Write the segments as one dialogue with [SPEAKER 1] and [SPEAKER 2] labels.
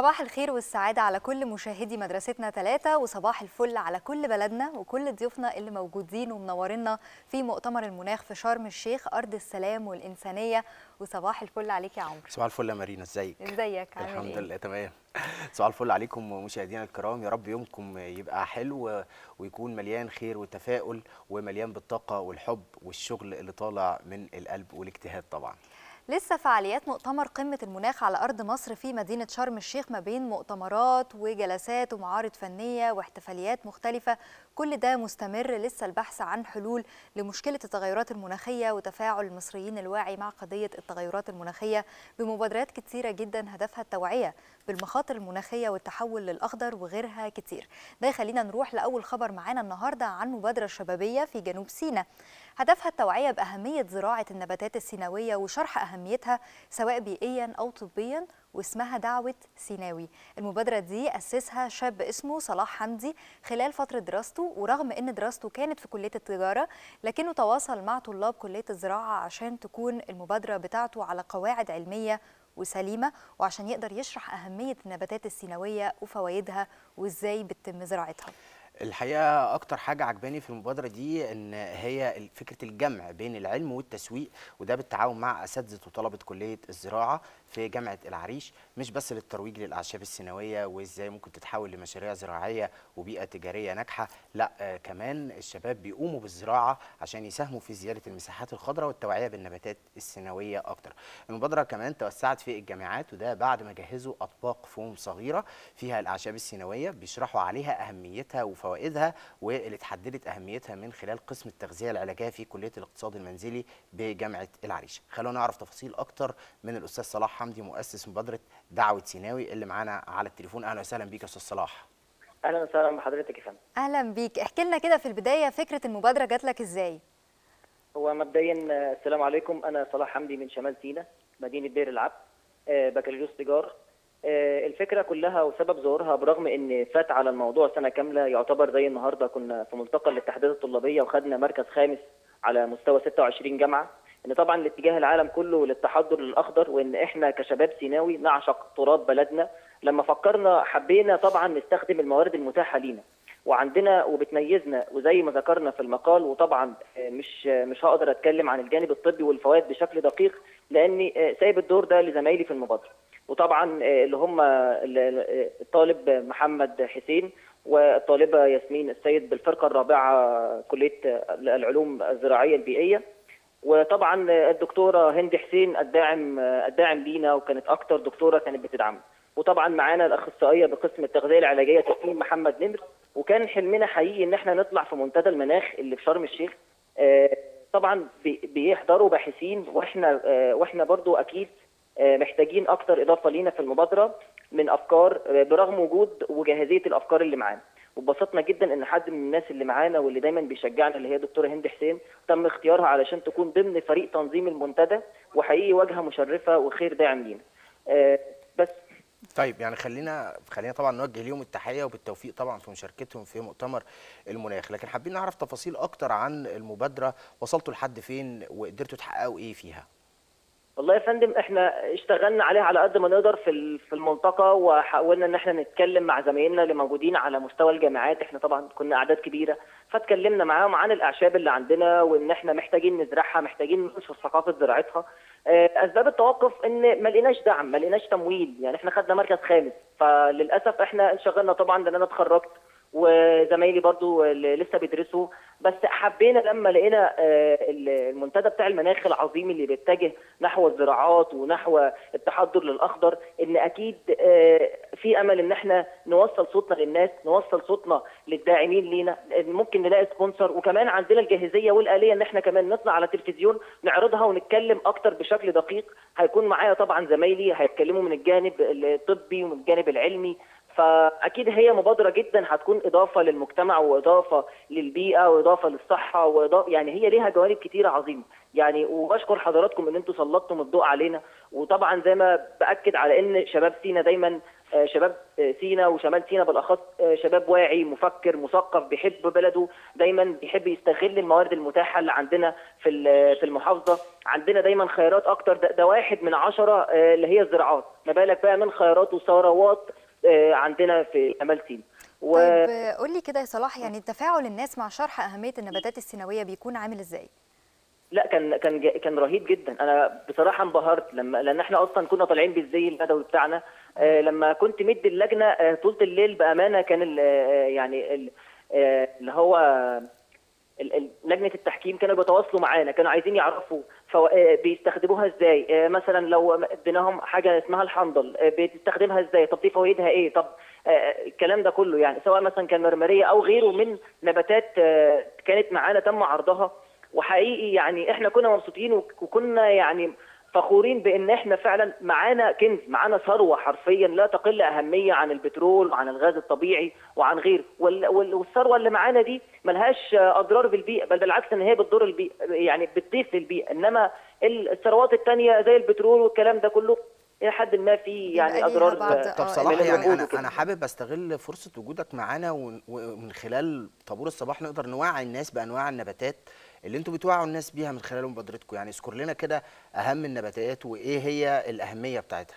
[SPEAKER 1] صباح الخير والسعادة على كل مشاهدي مدرستنا ثلاثة وصباح الفل على كل بلدنا وكل ضيوفنا اللي موجودين ومنورينا في مؤتمر المناخ في شرم الشيخ أرض السلام والإنسانية وصباح الفل عليك يا عمرو
[SPEAKER 2] صباح الفل يا مارينا ازيك
[SPEAKER 1] ازيك عامل
[SPEAKER 2] الحمد
[SPEAKER 1] ايه؟
[SPEAKER 2] لله تمام صباح الفل عليكم مشاهدينا الكرام يا رب يومكم يبقى حلو ويكون مليان خير وتفاؤل ومليان بالطاقه والحب والشغل اللي طالع من القلب والاجتهاد طبعا
[SPEAKER 1] لسه فعاليات مؤتمر قمة المناخ على أرض مصر في مدينة شرم الشيخ ما بين مؤتمرات وجلسات ومعارض فنية واحتفاليات مختلفة كل ده مستمر لسه البحث عن حلول لمشكلة التغيرات المناخية وتفاعل المصريين الواعي مع قضية التغيرات المناخية بمبادرات كتيرة جدا هدفها التوعية بالمخاطر المناخية والتحول للأخضر وغيرها كتير ده يخلينا نروح لأول خبر معانا النهاردة عن مبادرة شبابية في جنوب سيناء هدفها التوعية بأهمية زراعة النباتات السيناوية وشرح أهميتها سواء بيئيا أو طبيا واسمها دعوة سيناوي المبادرة دي أسسها شاب اسمه صلاح حمدي خلال فترة دراسته ورغم أن دراسته كانت في كلية التجارة لكنه تواصل مع طلاب كلية الزراعة عشان تكون المبادرة بتاعته على قواعد علمية وسليمة وعشان يقدر يشرح أهمية النباتات السيناوية وفوائدها وإزاي بتتم زراعتها
[SPEAKER 2] الحقيقه اكتر حاجه عجباني في المبادره دي ان هي فكره الجمع بين العلم والتسويق وده بالتعاون مع اساتذه وطلبه كليه الزراعه في جامعه العريش مش بس للترويج للاعشاب السيناويه وازاي ممكن تتحول لمشاريع زراعيه وبيئه تجاريه ناجحه لا آه كمان الشباب بيقوموا بالزراعه عشان يساهموا في زياده المساحات الخضراء والتوعيه بالنباتات السيناويه اكتر المبادره كمان توسعت في الجامعات وده بعد ما جهزوا اطباق فوم صغيره فيها الاعشاب السيناويه بيشرحوا عليها اهميتها وفوائدها واللي اتحددت اهميتها من خلال قسم التغذيه العلاجيه في كليه الاقتصاد المنزلي بجامعه العريش خلونا نعرف تفاصيل اكتر من الاستاذ صلاح حمدي مؤسس مبادره دعوه سيناوي اللي معانا على التليفون اهلا وسهلا بيك يا استاذ صلاح
[SPEAKER 3] اهلا وسهلا بحضرتك يا فندم
[SPEAKER 1] أهلا بيك احكي لنا كده في البداية فكرة المبادرة جات لك إزاي؟
[SPEAKER 3] هو مبدئيا آه، السلام عليكم انا صلاح حمدي من شمال سيناء مدينه دير العبد آه، بكالوريوس تجار آه، الفكره كلها وسبب ظهورها برغم ان فات على الموضوع سنه كامله يعتبر زي النهارده كنا في ملتقى الاتحادات الطلابيه وخدنا مركز خامس على مستوى 26 جامعه ان طبعا الاتجاه العالم كله للتحضر للاخضر وان احنا كشباب سيناوي نعشق تراب بلدنا لما فكرنا حبينا طبعا نستخدم الموارد المتاحه لينا وعندنا وبتميزنا وزي ما ذكرنا في المقال وطبعا آه، مش آه، مش هقدر اتكلم عن الجانب الطبي والفوائد بشكل دقيق لاني آه، سايب الدور ده لزمايلي في المبادره وطبعا آه، اللي هم ال- ال- الطالب محمد حسين والطالبه ياسمين السيد بالفرقه الرابعه كليه آه، العلوم الزراعيه البيئيه وطبعا الدكتوره هند حسين الداعم الداعم لينا وكانت اكتر دكتوره كانت بتدعمنا وطبعا معانا الاخصائيه بقسم التغذيه العلاجيه تسليم محمد نمر وكان حلمنا حقيقي ان احنا نطلع في منتدى المناخ اللي في شرم الشيخ آه، طبعا بي- بيحضروا باحثين واحنا آه، واحنا برضو اكيد آه، محتاجين اكتر اضافه لينا في المبادره من افكار آه، برغم وجود وجاهزيه الافكار اللي معانا وبسطنا جدا ان حد من الناس اللي معانا واللي دايما بيشجعنا اللي هي دكتوره هند حسين تم اختيارها علشان تكون ضمن فريق تنظيم المنتدى وحقيقي واجهه مشرفه وخير داعم لينا آه، بس
[SPEAKER 2] طيب يعني خلينا خلينا طبعا نوجه ليهم التحيه وبالتوفيق طبعا في مشاركتهم في مؤتمر المناخ لكن حابين نعرف تفاصيل اكتر عن المبادره وصلتوا لحد فين وقدرتوا تحققوا ايه فيها
[SPEAKER 3] والله يا فندم احنا اشتغلنا عليها على قد ما نقدر في ال- في الملتقى وحاولنا ان احنا نتكلم مع زمايلنا اللي موجودين على مستوى الجامعات احنا طبعا كنا اعداد كبيره فاتكلمنا معاهم عن الاعشاب اللي عندنا وان احنا محتاجين نزرعها محتاجين ننشر ثقافه زراعتها اه، اسباب التوقف ان ما لقيناش دعم ما لقيناش تمويل يعني احنا خدنا مركز خامس فللاسف احنا انشغلنا طبعا لان انا اتخرجت وزمايلي برضو اللي لسه بيدرسوا بس حبينا لما لقينا آه، المنتدى بتاع المناخ العظيم اللي بيتجه نحو الزراعات ونحو التحضر للاخضر ان اكيد آه، في امل ان احنا نوصل صوتنا للناس نوصل صوتنا للداعمين لينا ممكن نلاقي سبونسر وكمان عندنا الجاهزيه والاليه ان احنا كمان نطلع على التلفزيون نعرضها ونتكلم اكتر بشكل دقيق هيكون معايا طبعا زمايلي هيتكلموا من الجانب الطبي ومن الجانب العلمي فاكيد هي مبادره جدا هتكون اضافه للمجتمع واضافه للبيئه واضافه للصحه واضافه يعني هي ليها جوانب كتيره عظيمه يعني وبشكر حضراتكم ان انتم سلطتم الضوء علينا وطبعا زي ما باكد على ان شباب سينا دايما آه، شباب آه، سينا وشمال سينا بالاخص آه، شباب واعي مفكر مثقف بيحب بلده دايما بيحب يستغل الموارد المتاحه اللي عندنا في ال- في المحافظه عندنا دايما خيارات اكتر ده, ده واحد من عشرة آه، اللي هي الزراعات ما بالك بقى من خيارات وثروات آه، عندنا في شمال سينا و...
[SPEAKER 1] طيب قول لي كده يا صلاح يعني تفاعل الناس مع شرح اهميه النباتات السينويه بيكون عامل ازاي
[SPEAKER 3] لا كان كان جا- كان رهيب جدا انا بصراحه انبهرت لما لان احنا اصلا كنا طالعين بالزي البدوي بتاعنا آه لما كنت مدي اللجنه آه طول الليل بامانه كان ال- آه يعني ال- آه اللي هو ال- ال- لجنه التحكيم كانوا بيتواصلوا معانا كانوا عايزين يعرفوا فو... آه، بيستخدموها ازاي آه، مثلا لو اديناهم حاجه اسمها الحنظل آه، بتستخدمها ازاي طب دي فوائدها ايه طب آه، الكلام ده كله يعني سواء مثلا كان مرمريه او غيره من نباتات آه، كانت معانا تم عرضها وحقيقي يعني احنا كنا مبسوطين وك- وكنا يعني فخورين بان احنا فعلا معانا كنز معانا ثروه حرفيا لا تقل اهميه عن البترول وعن الغاز الطبيعي وعن غيره وال- وال- والثروه اللي معانا دي ملهاش اضرار بالبيئه بل بالعكس ان هي بتضر البيئه يعني بتضيف للبيئه انما الثروات الثانيه زي البترول والكلام ده كله الى حد ما في يعني
[SPEAKER 1] يبقى ليها
[SPEAKER 3] اضرار
[SPEAKER 1] بعض-
[SPEAKER 3] آه،
[SPEAKER 2] طب
[SPEAKER 1] آه،
[SPEAKER 2] صلاح
[SPEAKER 3] من
[SPEAKER 2] يعني
[SPEAKER 3] الوقود
[SPEAKER 2] انا
[SPEAKER 3] وكده.
[SPEAKER 2] انا حابب استغل فرصه وجودك معانا ون- ومن خلال طابور الصباح نقدر نوعي الناس بانواع النباتات اللي انتوا بتوعوا الناس بيها من خلال مبادرتكم يعني اذكر لنا كده اهم النباتات وايه هي الاهميه بتاعتها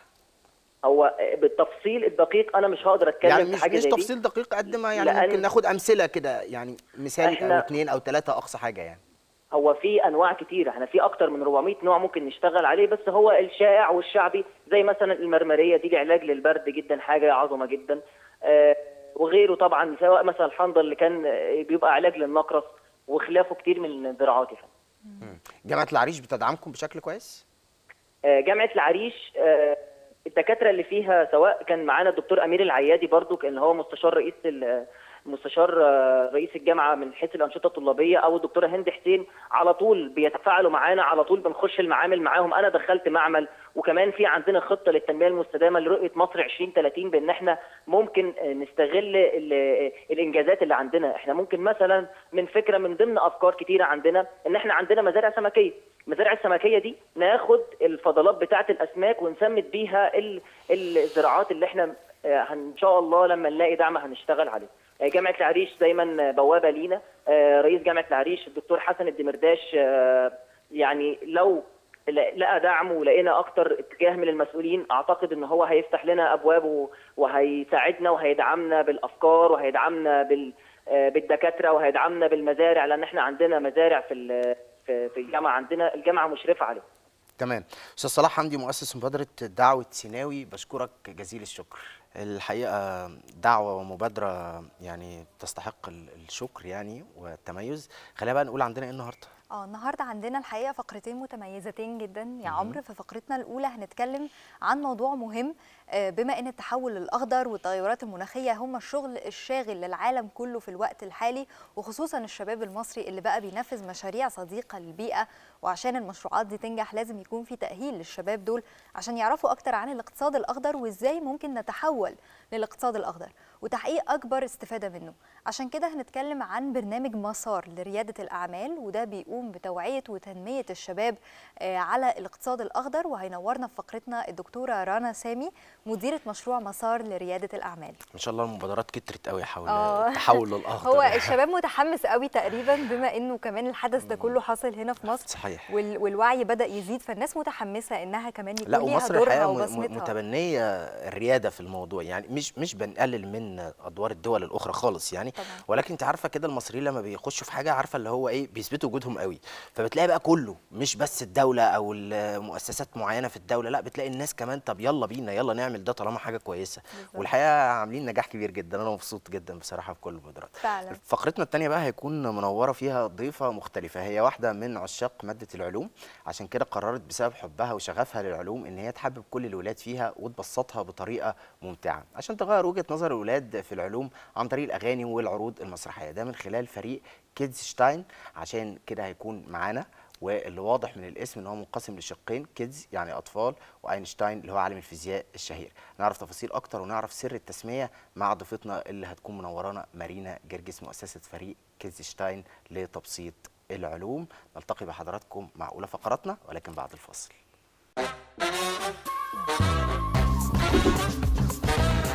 [SPEAKER 3] هو بالتفصيل الدقيق انا مش هقدر اتكلم
[SPEAKER 2] يعني
[SPEAKER 3] في
[SPEAKER 2] مش
[SPEAKER 3] حاجه
[SPEAKER 2] مش
[SPEAKER 3] زي دي
[SPEAKER 2] تفصيل دقيق قد ما يعني
[SPEAKER 3] لأن-
[SPEAKER 2] ممكن ناخد امثله كده يعني مثال او
[SPEAKER 3] إحنا-
[SPEAKER 2] اثنين او ثلاثه اقصى حاجه يعني
[SPEAKER 3] هو في انواع كتيره احنا في اكتر من 400 نوع ممكن نشتغل عليه بس هو الشائع والشعبي زي مثلا المرمريه دي علاج للبرد جدا حاجه عظمه جدا آه وغيره طبعا سواء مثلا الحنظل اللي كان آه، بيبقى علاج للنقرس وخلافه كتير من الزراعات يعني.
[SPEAKER 2] مم. جامعه العريش بتدعمكم بشكل كويس
[SPEAKER 3] آه، جامعه العريش آه، الدكاتره اللي فيها سواء كان معانا الدكتور امير العيادي برضو كان هو مستشار رئيس ال- مستشار آه، رئيس الجامعه من حيث الانشطه الطلابيه او الدكتوره هند حسين على طول بيتفاعلوا معانا على طول بنخش المعامل معاهم انا دخلت معمل وكمان في عندنا خطه للتنميه المستدامه لرؤيه مصر 2030 بان احنا ممكن آه، نستغل ال- الانجازات اللي عندنا احنا ممكن مثلا من فكره من ضمن افكار كتيره عندنا ان احنا عندنا مزارع سمكيه المزارع السمكيه دي ناخد الفضلات بتاعه الاسماك ونسمد بيها ال- الزراعات اللي احنا آه، هن- ان شاء الله لما نلاقي دعم هنشتغل عليه آه، جامعه العريش دايما بوابه لينا آه، رئيس جامعه العريش الدكتور حسن الدمرداش آه، يعني لو ل- لقى دعم ولقينا اكتر اتجاه من المسؤولين اعتقد ان هو هيفتح لنا ابواب و- وهيساعدنا وهيدعمنا بالافكار وهيدعمنا بال آه، بالدكاتره وهيدعمنا بالمزارع لان احنا عندنا مزارع في ال- في في الجامعه عندنا الجامعه مشرفه عليه
[SPEAKER 2] تمام استاذ صلاح حمدي مؤسس مبادره دعوه سيناوي بشكرك جزيل الشكر الحقيقه دعوه ومبادره يعني تستحق ال- الشكر يعني والتميز خلينا بقى نقول عندنا ايه النهارده
[SPEAKER 1] اه النهارده عندنا الحقيقه فقرتين متميزتين جدا يا عمرو في فقرتنا الاولى هنتكلم عن موضوع مهم آه، بما ان التحول الاخضر والتغيرات المناخيه هم الشغل الشاغل للعالم كله في الوقت الحالي وخصوصا الشباب المصري اللي بقى بينفذ مشاريع صديقه للبيئه وعشان المشروعات دي تنجح لازم يكون في تاهيل للشباب دول عشان يعرفوا اكتر عن الاقتصاد الاخضر وازاي ممكن نتحول للاقتصاد الاخضر وتحقيق اكبر استفاده منه عشان كده هنتكلم عن برنامج مسار لرياده الاعمال وده بيقوم بتوعيه وتنميه الشباب آه، على الاقتصاد الاخضر وهينورنا في فقرتنا الدكتوره رنا سامي مديره مشروع مسار لرياده الاعمال
[SPEAKER 2] ان شاء الله المبادرات كترت قوي حول
[SPEAKER 1] آه.
[SPEAKER 2] التحول للاخضر
[SPEAKER 1] هو
[SPEAKER 2] يعني.
[SPEAKER 1] الشباب متحمس قوي تقريبا بما انه كمان الحدث ده كله حاصل هنا في مصر
[SPEAKER 2] صحيح
[SPEAKER 1] وال- والوعي بدا يزيد فالناس متحمسه انها كمان يكون
[SPEAKER 2] لا
[SPEAKER 1] ليها
[SPEAKER 2] ومصر
[SPEAKER 1] دورها
[SPEAKER 2] الحقيقه م- م-
[SPEAKER 1] وبصمتها
[SPEAKER 2] متبنيه الرياده في الموضوع يعني مش مش بنقلل من ادوار الدول الاخرى خالص يعني
[SPEAKER 1] طبعاً.
[SPEAKER 2] ولكن انت عارفه كده المصريين لما بيخشوا في حاجه عارفه اللي هو ايه بيثبتوا وجودهم قوي فبتلاقي بقى كله مش بس الدوله او المؤسسات معينه في الدوله لا بتلاقي الناس كمان طب يلا بينا يلا نعمل ده طالما حاجه كويسه
[SPEAKER 1] بالظبط.
[SPEAKER 2] والحقيقه عاملين نجاح كبير جدا انا مبسوط جدا بصراحه في كل المبادرات
[SPEAKER 1] فعلا
[SPEAKER 2] فقرتنا الثانيه بقى هيكون منوره فيها ضيفه مختلفه هي واحده من عشاق ماده العلوم عشان كده قررت بسبب حبها وشغفها للعلوم ان هي تحبب كل الولاد فيها وتبسطها بطريقه ممتعه عشان تغير وجهه نظر الولاد في العلوم عن طريق الاغاني والعروض المسرحيه ده من خلال فريق كيدز شتاين عشان كده هيكون معانا واللي واضح من الاسم ان هو منقسم لشقين كيدز يعني اطفال واينشتاين اللي هو عالم الفيزياء الشهير نعرف تفاصيل اكتر ونعرف سر التسميه مع ضيفتنا اللي هتكون منورانا مارينا جرجس مؤسسه فريق كيدز شتاين لتبسيط العلوم نلتقي بحضراتكم مع اولى فقراتنا ولكن بعد الفاصل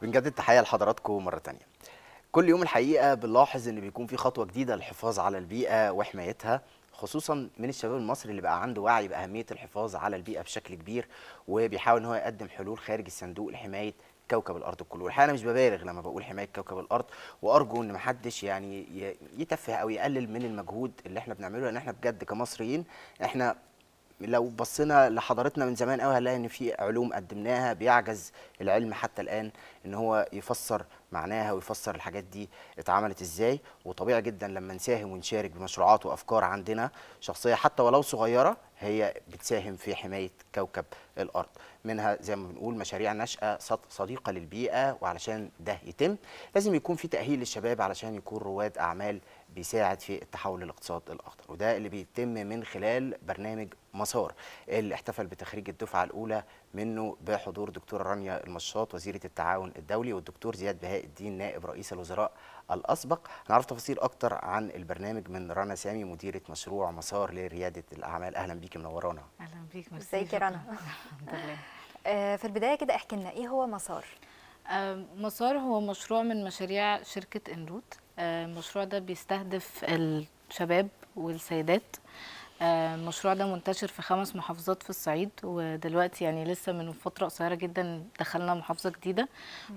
[SPEAKER 2] بنجدد تحية لحضراتكم مرة تانية كل يوم الحقيقة بنلاحظ ان بيكون في خطوة جديدة للحفاظ على البيئة وحمايتها خصوصا من الشباب المصري اللي بقى عنده وعي بأهمية الحفاظ على البيئة بشكل كبير وبيحاول ان هو يقدم حلول خارج الصندوق لحماية كوكب الارض كله والحقيقه انا مش ببالغ لما بقول حمايه كوكب الارض وارجو ان محدش يعني ي- يتفه او يقلل من المجهود اللي احنا بنعمله لان احنا بجد كمصريين احنا لو بصينا لحضارتنا من زمان قوي هنلاقي ان في علوم قدمناها بيعجز العلم حتى الان ان هو يفسر معناها ويفسر الحاجات دي اتعملت ازاي وطبيعي جدا لما نساهم ونشارك بمشروعات وافكار عندنا شخصيه حتى ولو صغيره هي بتساهم في حمايه كوكب الارض منها زي ما بنقول مشاريع نشأة صد- صديقة للبيئة وعلشان ده يتم لازم يكون في تأهيل للشباب علشان يكون رواد أعمال بيساعد في التحول للاقتصاد الأخضر وده اللي بيتم من خلال برنامج مسار اللي احتفل بتخريج الدفعة الأولى منه بحضور دكتورة رانيا المشاط وزيرة التعاون الدولي والدكتور زياد بهاء الدين نائب رئيس الوزراء الأسبق هنعرف تفاصيل أكتر عن البرنامج من رنا سامي مديرة مشروع مسار لريادة الأعمال أهلا بيكي منورانا
[SPEAKER 4] اهلا بيك ميرسي
[SPEAKER 1] ازيك يا رنا
[SPEAKER 4] الحمد لله
[SPEAKER 1] آه، في البدايه كده احكي لنا ايه هو مسار
[SPEAKER 4] آه، مسار هو مشروع من مشاريع شركة انروت آه، المشروع ده بيستهدف الشباب والسيدات آه، المشروع ده منتشر في خمس محافظات في الصعيد ودلوقتي يعني لسه من فترة قصيرة جدا دخلنا محافظة جديدة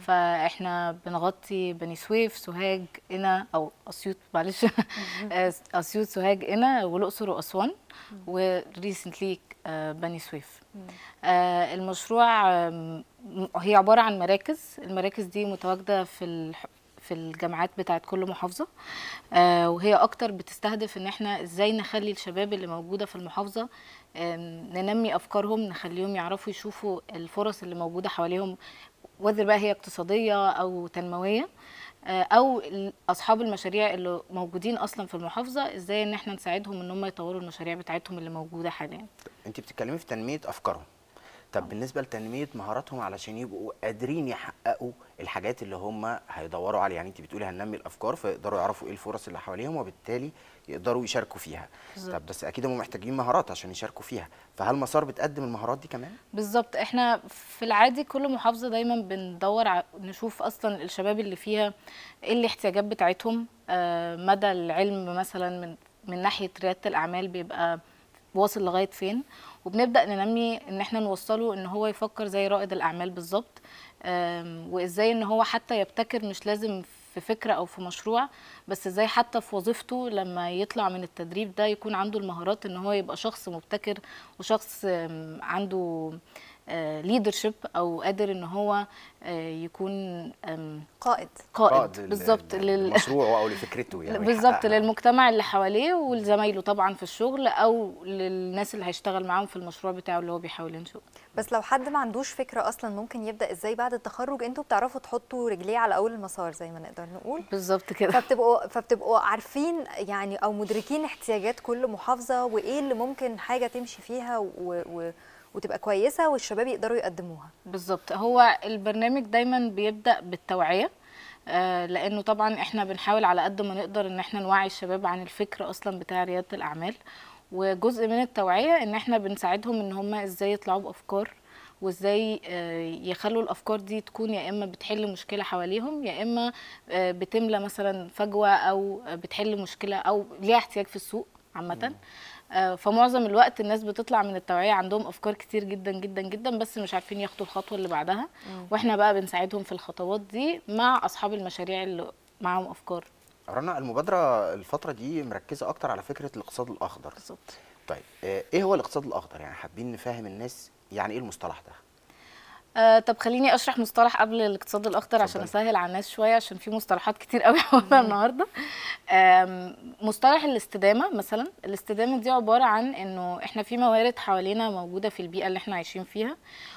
[SPEAKER 4] فاحنا بنغطي بني سويف سوهاج قنا او اسيوط معلش آه، اسيوط سوهاج قنا والاقصر واسوان وريسنتلي بني سويف آه، المشروع آم، هي عبارة عن مراكز المراكز دي متواجدة في الح- في الجامعات بتاعت كل محافظة آه، وهي أكتر بتستهدف إن إحنا إزاي نخلي الشباب اللي موجودة في المحافظة آم، ننمي أفكارهم نخليهم يعرفوا يشوفوا الفرص اللي موجودة حواليهم وذر بقى هي اقتصادية أو تنموية آه، او ال- اصحاب المشاريع اللي موجودين اصلا في المحافظه ازاي ان احنا نساعدهم ان هم يطوروا المشاريع بتاعتهم اللي موجوده حاليا
[SPEAKER 2] انت بتتكلمي في تنميه افكارهم طب بالنسبه لتنميه مهاراتهم علشان يبقوا قادرين يحققوا الحاجات اللي هم هيدوروا عليها يعني انت بتقولي هننمي الافكار فيقدروا يعرفوا ايه الفرص اللي حواليهم وبالتالي يقدروا يشاركوا فيها
[SPEAKER 4] بالظبط.
[SPEAKER 2] طب بس اكيد هم محتاجين مهارات عشان يشاركوا فيها فهل مسار بتقدم المهارات دي كمان
[SPEAKER 4] بالظبط احنا في العادي كل محافظه دايما بندور ع- نشوف اصلا الشباب اللي فيها ايه الاحتياجات بتاعتهم آه، مدى العلم مثلا من من ناحيه رياده الاعمال بيبقى واصل لغايه فين وبنبدا ننمي ان احنا نوصله ان هو يفكر زي رائد الاعمال بالظبط آم، وازاي ان هو حتى يبتكر مش لازم في فكره او في مشروع بس ازاي حتى في وظيفته لما يطلع من التدريب ده يكون عنده المهارات ان هو يبقى شخص مبتكر وشخص آم، عنده ليدرشيب او قادر ان هو آه، يكون آم،
[SPEAKER 1] قائد
[SPEAKER 4] قائد
[SPEAKER 2] لل-
[SPEAKER 4] بالظبط لل...
[SPEAKER 2] للمشروع او لفكرته يعني
[SPEAKER 4] بالظبط
[SPEAKER 2] يحققها.
[SPEAKER 4] للمجتمع اللي حواليه ولزمايله طبعا في الشغل او للناس اللي هيشتغل معاهم في المشروع بتاعه اللي هو بيحاول ينشئه
[SPEAKER 1] بس لو حد ما عندوش فكره اصلا ممكن يبدا ازاي بعد التخرج انتوا بتعرفوا تحطوا رجليه على اول المسار زي ما نقدر نقول
[SPEAKER 4] بالظبط كده
[SPEAKER 1] فبتبقوا فبتبقوا عارفين يعني او مدركين احتياجات كل محافظه وايه اللي ممكن حاجه تمشي فيها و... و... وتبقى كويسه والشباب يقدروا يقدموها
[SPEAKER 4] بالظبط هو البرنامج دايما بيبدأ بالتوعية آه، لانه طبعا احنا بنحاول على قد ما نقدر ان احنا نوعي الشباب عن الفكر اصلا بتاع ريادة الاعمال وجزء من التوعية ان احنا بنساعدهم ان هم ازاي يطلعوا بافكار وازاي آه، يخلوا الافكار دي تكون يا اما بتحل مشكله حواليهم يا اما آه، بتملى مثلا فجوه او بتحل مشكله او ليها احتياج في السوق عامه آه، فمعظم الوقت الناس بتطلع من التوعيه عندهم افكار كتير جدا جدا جدا بس مش عارفين ياخدوا الخطوه اللي بعدها واحنا بقى بنساعدهم في الخطوات دي مع اصحاب المشاريع اللي معاهم افكار
[SPEAKER 2] رنا المبادره الفتره دي مركزه اكتر على فكره الاقتصاد الاخضر
[SPEAKER 4] بالظبط
[SPEAKER 2] طيب آه، ايه هو الاقتصاد الاخضر يعني حابين نفهم الناس يعني ايه المصطلح ده
[SPEAKER 4] آه طب خليني اشرح مصطلح قبل الاقتصاد الاخضر عشان
[SPEAKER 2] اتفضلي.
[SPEAKER 4] اسهل على الناس شويه عشان في مصطلحات كتير قوي حولنا النهارده آم، مصطلح الاستدامه مثلا الاستدامه دي عباره عن انه احنا في موارد حوالينا موجوده في البيئه اللي احنا عايشين فيها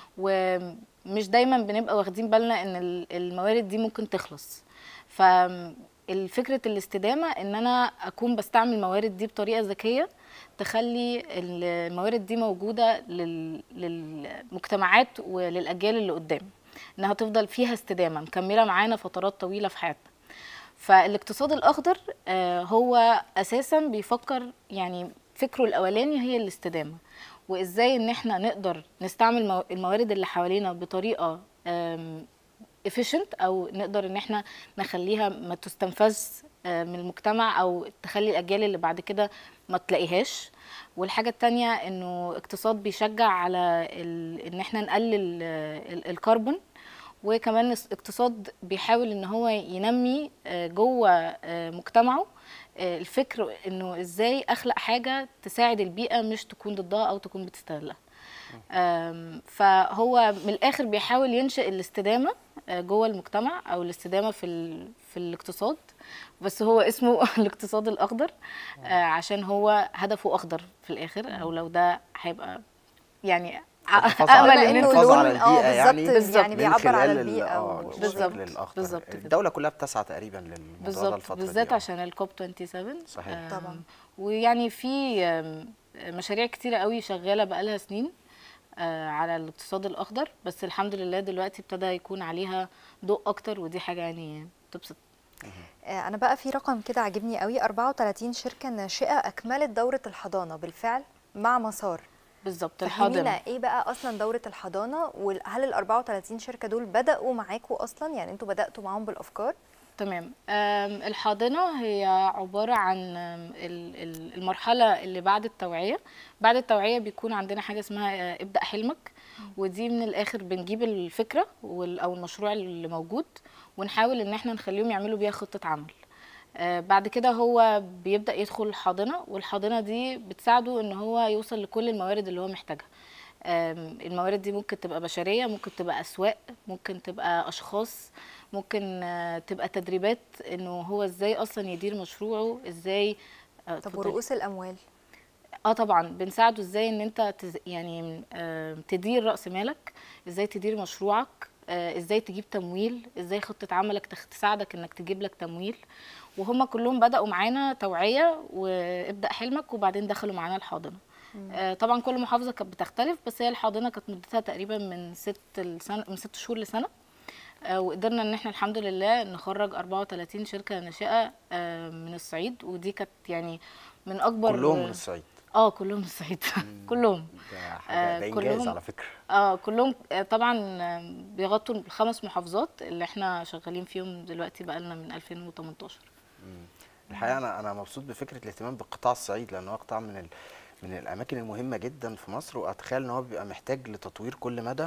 [SPEAKER 4] ومش دايما بنبقى واخدين بالنا ان ال- الموارد دي ممكن تخلص ف الفكرة الاستدامة ان انا اكون بستعمل الموارد دي بطريقة ذكية تخلي الموارد دي موجودة لل- للمجتمعات وللأجيال اللي قدام انها تفضل فيها استدامة مكملة معانا فترات طويلة في حياتنا فالاقتصاد الأخضر آه، هو أساسا بيفكر يعني فكره الأولاني هي الاستدامة وإزاي إن إحنا نقدر نستعمل مو- الموارد اللي حوالينا بطريقة آم، efficient او نقدر ان احنا نخليها ما تستنفذش آه، من المجتمع او تخلي الاجيال اللي بعد كده ما تلاقيهاش والحاجه التانية انه اقتصاد بيشجع على ال... ان احنا نقلل آه، ال- الكربون وكمان الس- اقتصاد بيحاول ان هو ينمي آه، جوه آه، مجتمعه آه، الفكر انه ازاي اخلق حاجه تساعد البيئه مش تكون ضدها او تكون بتستغلها آم، فهو من الاخر بيحاول ينشئ الاستدامه آه، جوه المجتمع او الاستدامه في ال... في الاقتصاد بس هو اسمه الاقتصاد الاخضر آه، عشان هو هدفه اخضر في الاخر او لو ده هيبقى يعني
[SPEAKER 2] الحفاظ
[SPEAKER 4] امل
[SPEAKER 2] على-
[SPEAKER 4] ان
[SPEAKER 1] إنه
[SPEAKER 2] الحفاظ
[SPEAKER 1] لون-
[SPEAKER 2] على
[SPEAKER 1] آه،
[SPEAKER 2] البيئة يعني
[SPEAKER 1] بالظبط، يعني
[SPEAKER 2] من
[SPEAKER 1] بيعبر
[SPEAKER 2] خلال
[SPEAKER 1] على
[SPEAKER 2] ال-
[SPEAKER 1] البيئة
[SPEAKER 2] آه،
[SPEAKER 1] و-
[SPEAKER 2] الشكل
[SPEAKER 4] بالظبط،
[SPEAKER 2] الأخضر.
[SPEAKER 4] بالظبط كده.
[SPEAKER 2] الدولة كلها بتسعى تقريبا للموضوع ده
[SPEAKER 4] بالظبط
[SPEAKER 2] الفترة
[SPEAKER 4] بالذات
[SPEAKER 2] دي.
[SPEAKER 4] عشان الكوب 27
[SPEAKER 2] صحيح.
[SPEAKER 4] آم،
[SPEAKER 1] طبعاً.
[SPEAKER 4] ويعني في آم، مشاريع كتيرة قوي شغالة بقالها سنين آه، على الاقتصاد الأخضر بس الحمد لله دلوقتي ابتدى يكون عليها ضوء أكتر ودي حاجة يعني تبسط
[SPEAKER 1] آه، انا بقى في رقم كده عاجبني قوي 34 شركه ناشئه اكملت دوره الحضانه بالفعل مع مسار
[SPEAKER 4] بالظبط الحاضنة
[SPEAKER 1] فهمينا ايه بقى اصلا دوره الحضانه وهل ال 34 شركه دول بداوا معاكوا اصلا يعني انتوا بداتوا معاهم بالافكار
[SPEAKER 4] تمام آم، الحاضنة هي عبارة عن آم، ال- ال- المرحلة اللي بعد التوعية بعد التوعية بيكون عندنا حاجة اسمها آه، ابدأ حلمك ودي من الآخر بنجيب الفكرة وال- أو المشروع اللي موجود ونحاول إن احنا نخليهم يعملوا بيها خطة عمل آه، بعد كده هو بيبدأ يدخل الحاضنة والحاضنة دي بتساعده إن هو يوصل لكل الموارد اللي هو محتاجها آم، الموارد دي ممكن تبقى بشرية ممكن تبقى أسواق ممكن تبقى أشخاص ممكن آه، تبقى تدريبات إنه هو إزاي أصلا يدير مشروعه إزاي آه،
[SPEAKER 1] طب
[SPEAKER 4] اتفضلي.
[SPEAKER 1] ورؤوس الاموال
[SPEAKER 4] اه طبعا بنساعده ازاي ان انت تز... يعني آه تدير راس مالك ازاي تدير مشروعك آه ازاي تجيب تمويل ازاي خطه عملك تخ- تساعدك انك تجيب لك تمويل وهم كلهم بداوا معانا توعيه وابدا حلمك وبعدين دخلوا معانا الحاضنه آه طبعا كل محافظه كانت بتختلف بس هي الحاضنه كانت مدتها تقريبا من ست السنه من ست شهور لسنه آه، وقدرنا ان احنا الحمد لله نخرج 34 شركه ناشئه آه، من الصعيد ودي كانت يعني من اكبر
[SPEAKER 2] كلهم من الصعيد
[SPEAKER 4] اه كلهم من الصعيد كلهم
[SPEAKER 2] ده
[SPEAKER 4] آه،
[SPEAKER 2] حاجة ده إنجاز
[SPEAKER 4] كلهم-
[SPEAKER 2] على فكرة
[SPEAKER 4] اه كلهم آه، طبعا آه، بيغطوا الخمس محافظات اللي احنا شغالين فيهم دلوقتي بقالنا من 2018
[SPEAKER 2] الحقيقه انا انا مبسوط بفكره الاهتمام بقطاع الصعيد لان هو قطاع من ال... من الاماكن المهمه جدا في مصر واتخيل ان هو بيبقى محتاج لتطوير كل مدى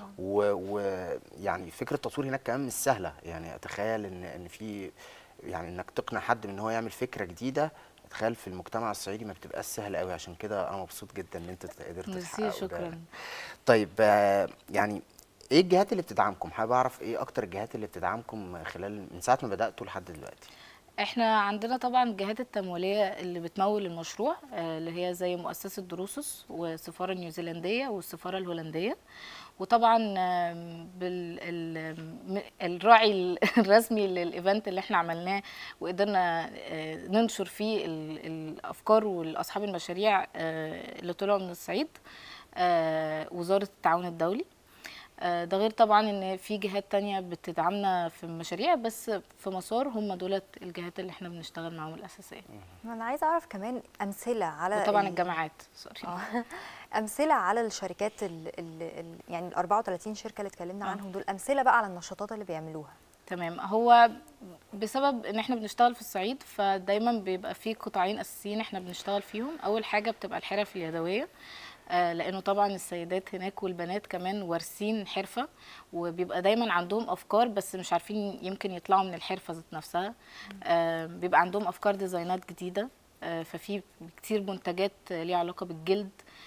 [SPEAKER 2] ويعني فكره التطوير هناك كمان مش سهله يعني اتخيل ان ان في يعني انك تقنع حد من ان هو يعمل فكره جديده اتخيل في المجتمع الصعيدي ما بتبقاش سهله قوي عشان كده انا مبسوط جدا ان انت قدرت
[SPEAKER 4] ميرسي
[SPEAKER 2] تحققوا ده.
[SPEAKER 4] شكرا
[SPEAKER 2] طيب آه، يعني ايه الجهات اللي بتدعمكم حابب اعرف ايه اكتر الجهات اللي بتدعمكم خلال من ساعه ما بداتوا لحد دلوقتي
[SPEAKER 4] احنا عندنا طبعا الجهات التمويليه اللي بتمول المشروع آه، اللي هي زي مؤسسه دروسوس والسفاره النيوزيلنديه والسفاره الهولنديه وطبعا آم، بال ال- م- الراعي الرسمي للايفنت اللي احنا عملناه وقدرنا آه، ننشر فيه ال- الافكار والاصحاب المشاريع آه، اللي طلعوا من الصعيد آه، وزاره التعاون الدولي آه، ده غير طبعا ان في جهات تانية بتدعمنا في المشاريع بس في مسار هم دولت الجهات اللي احنا بنشتغل معاهم الاساسيه
[SPEAKER 1] انا عايزه اعرف كمان امثله على
[SPEAKER 4] وطبعا
[SPEAKER 1] ال-
[SPEAKER 4] الجامعات سوري
[SPEAKER 1] آه. امثله على الشركات ال ال ال يعني ال 34 شركه اللي اتكلمنا
[SPEAKER 4] آه.
[SPEAKER 1] عنهم دول امثله بقى على النشاطات اللي بيعملوها
[SPEAKER 4] تمام هو بسبب ان احنا بنشتغل في الصعيد فدايما بيبقى في قطاعين اساسيين احنا بنشتغل فيهم اول حاجه بتبقى الحرف اليدويه آه، لانه طبعا السيدات هناك والبنات كمان وارثين حرفه وبيبقى دايما عندهم افكار بس مش عارفين يمكن يطلعوا من الحرفه ذات نفسها آه، بيبقى عندهم افكار ديزاينات جديده آه، ففي كتير منتجات آه، ليها علاقه بالجلد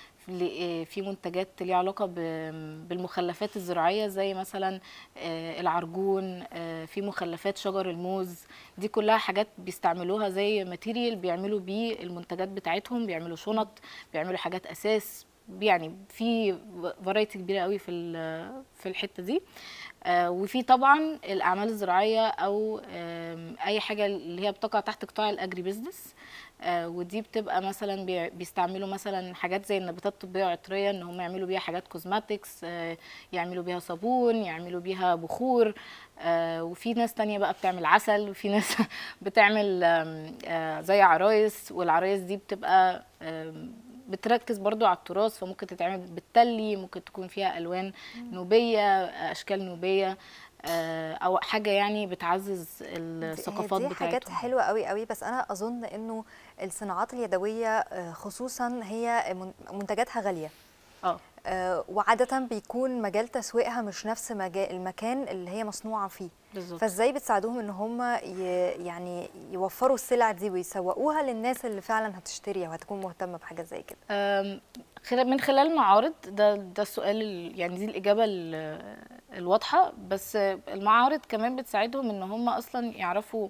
[SPEAKER 4] في في منتجات ليها علاقه ب- بالمخلفات الزراعيه زي مثلا آه، العرجون آه، في مخلفات شجر الموز دي كلها حاجات بيستعملوها زي ماتيريال بيعملوا بيه المنتجات بتاعتهم بيعملوا شنط بيعملوا حاجات اساس يعني في فرايتي كبيره قوي في ال- في الحته دي آه، وفي طبعا الاعمال الزراعيه او آم، اي حاجه اللي هي بتقع تحت قطاع الاجري بيزنس آه، ودي بتبقى مثلا بي- بيستعملوا مثلا حاجات زي النباتات الطبيه العطريه ان هم يعملوا بيها حاجات كوزماتكس يعملوا بيها صابون يعملوا بيها بخور آه، وفي ناس تانية بقى بتعمل عسل وفي ناس بتعمل آم، آه، زي عرايس والعرايس دي بتبقى آم، بتركز برضو على التراث فممكن تتعمل بالتلي ممكن تكون فيها الوان نوبيه اشكال نوبيه آه، او حاجه يعني بتعزز
[SPEAKER 1] دي-
[SPEAKER 4] الثقافات
[SPEAKER 1] دي حاجات
[SPEAKER 4] بتاعتهم
[SPEAKER 1] حلوه قوي قوي بس انا اظن انه الصناعات اليدويه آه، خصوصا هي من- منتجاتها غاليه
[SPEAKER 4] اه
[SPEAKER 1] آه، وعاده بيكون مجال تسويقها مش نفس مجال المكان اللي هي مصنوعه فيه
[SPEAKER 4] بالظبط
[SPEAKER 1] فازاي بتساعدوهم ان هم ي... يعني يوفروا السلع دي ويسوقوها للناس اللي فعلا هتشتري وهتكون مهتمه بحاجه زي كده
[SPEAKER 4] أم، خلال- من خلال معارض ده ده السؤال ال- يعني دي الإجابة ال- الواضحة بس المعارض كمان بتساعدهم إن هم أصلا يعرفوا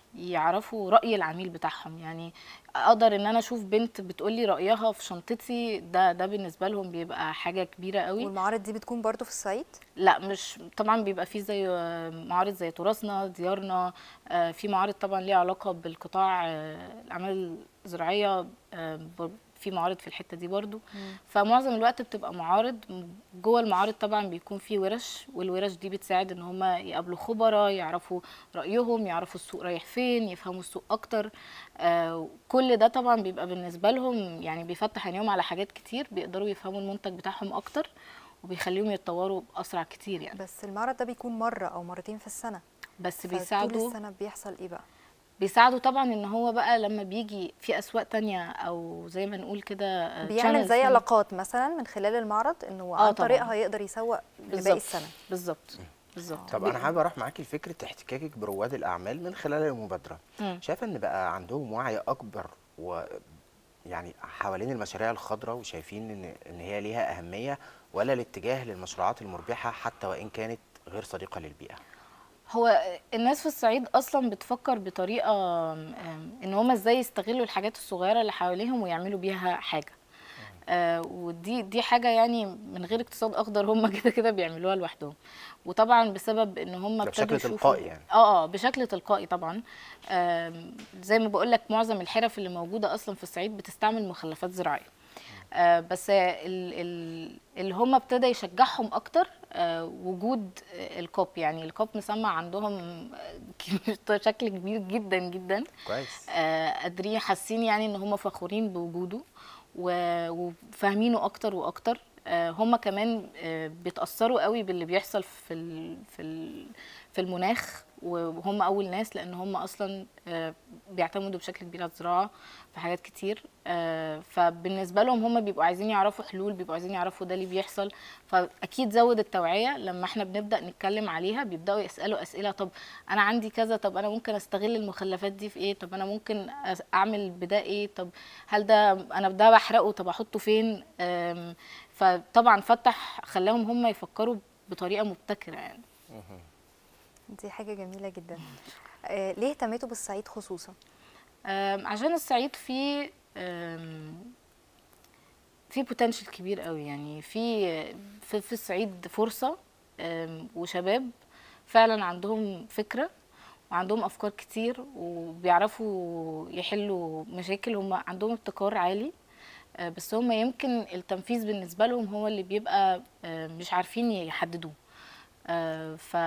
[SPEAKER 4] يعرفوا رأي العميل بتاعهم يعني أقدر إن أنا أشوف بنت بتقولي رأيها في شنطتي ده ده بالنسبة لهم بيبقى حاجة كبيرة قوي
[SPEAKER 1] والمعارض دي بتكون برضو في الصعيد
[SPEAKER 4] لا مش طبعا بيبقى فيه زي آه، معارض زي تراثنا ديارنا آه، في معارض طبعا ليها علاقة بالقطاع آه، الأعمال الزراعية آه، ب- في معارض في الحتة دي برضو فمعظم الوقت بتبقى معارض جوه المعارض طبعا بيكون في ورش والورش دي بتساعد ان هم يقابلوا خبراء يعرفوا رأيهم يعرفوا السوق رايح فين يفهموا السوق اكتر آه، كل ده طبعا بيبقى بالنسبة لهم يعني بيفتح عينيهم على حاجات كتير بيقدروا يفهموا المنتج بتاعهم اكتر وبيخليهم يتطوروا باسرع كتير يعني
[SPEAKER 1] بس المعرض ده بيكون مره او مرتين في السنه
[SPEAKER 4] بس
[SPEAKER 1] فطول
[SPEAKER 4] بيساعدوا
[SPEAKER 1] السنه بيحصل ايه بقى
[SPEAKER 4] بيساعدوا طبعا ان هو بقى لما بيجي في اسواق تانية او زي ما نقول كده آه،
[SPEAKER 1] بيعمل
[SPEAKER 4] channels
[SPEAKER 1] زي
[SPEAKER 4] تانية.
[SPEAKER 1] علاقات مثلا من خلال المعرض انه
[SPEAKER 4] آه
[SPEAKER 1] عن
[SPEAKER 4] طبعاً.
[SPEAKER 1] طريقها يقدر يسوق لباقي
[SPEAKER 4] بالظبط
[SPEAKER 1] السنه
[SPEAKER 4] بالظبط بالظبط
[SPEAKER 2] طب انا حابب اروح معاكي لفكره احتكاكك برواد الاعمال من خلال المبادره
[SPEAKER 4] مم.
[SPEAKER 2] شايفه ان بقى عندهم وعي اكبر و يعني حوالين المشاريع الخضراء وشايفين ان ان هي ليها اهميه ولا الاتجاه للمشروعات المربحه حتى وان كانت غير صديقه للبيئه
[SPEAKER 4] هو الناس في الصعيد اصلا بتفكر بطريقه آم، آم، ان هم ازاي يستغلوا الحاجات الصغيره اللي حواليهم ويعملوا بيها حاجه آه ودي دي حاجه يعني من غير اقتصاد اخضر هم كده كده بيعملوها لوحدهم وطبعا بسبب ان هم
[SPEAKER 2] ده
[SPEAKER 4] ابتدوا
[SPEAKER 2] بشكل
[SPEAKER 4] يشوفوا
[SPEAKER 2] تلقائي يعني.
[SPEAKER 4] اه اه بشكل تلقائي طبعا آم، زي ما بقول لك معظم الحرف اللي موجوده اصلا في الصعيد بتستعمل مخلفات زراعيه آه، بس ال- ال- اللي هم ابتدى يشجعهم اكتر آه، وجود آه، الكوب يعني الكوب مسمع عندهم آه، بشكل كبير جدا جدا
[SPEAKER 2] كويس
[SPEAKER 4] آه، قادرين حاسين يعني ان هم فخورين بوجوده و- وفاهمينه اكتر واكتر آه، هم كمان آه، بيتاثروا قوي باللي بيحصل في ال- في ال- في المناخ وهم اول ناس لان هم اصلا آه، بيعتمدوا بشكل كبير على الزراعه في حاجات كتير آه، فبالنسبه لهم هم بيبقوا عايزين يعرفوا حلول بيبقوا عايزين يعرفوا ده اللي بيحصل فاكيد زود التوعيه لما احنا بنبدا نتكلم عليها بيبداوا يسالوا اسئله طب انا عندي كذا طب انا ممكن استغل المخلفات دي في ايه طب انا ممكن أس- اعمل بده ايه طب هل ده انا ده بحرقه طب احطه فين آم، فطبعا فتح خلاهم هم يفكروا بطريقه مبتكره يعني
[SPEAKER 1] دي حاجه جميله جدا آه ليه اهتميتوا بالصعيد خصوصا
[SPEAKER 4] آم، عشان الصعيد فيه آم، في بوتنشال كبير قوي يعني في في, في الصعيد فرصة آم، وشباب فعلا عندهم فكرة وعندهم أفكار كتير وبيعرفوا يحلوا مشاكل هم عندهم ابتكار عالي آه، بس هم يمكن التنفيذ بالنسبة لهم هو اللي بيبقى آه، مش عارفين يحددوه آه، ف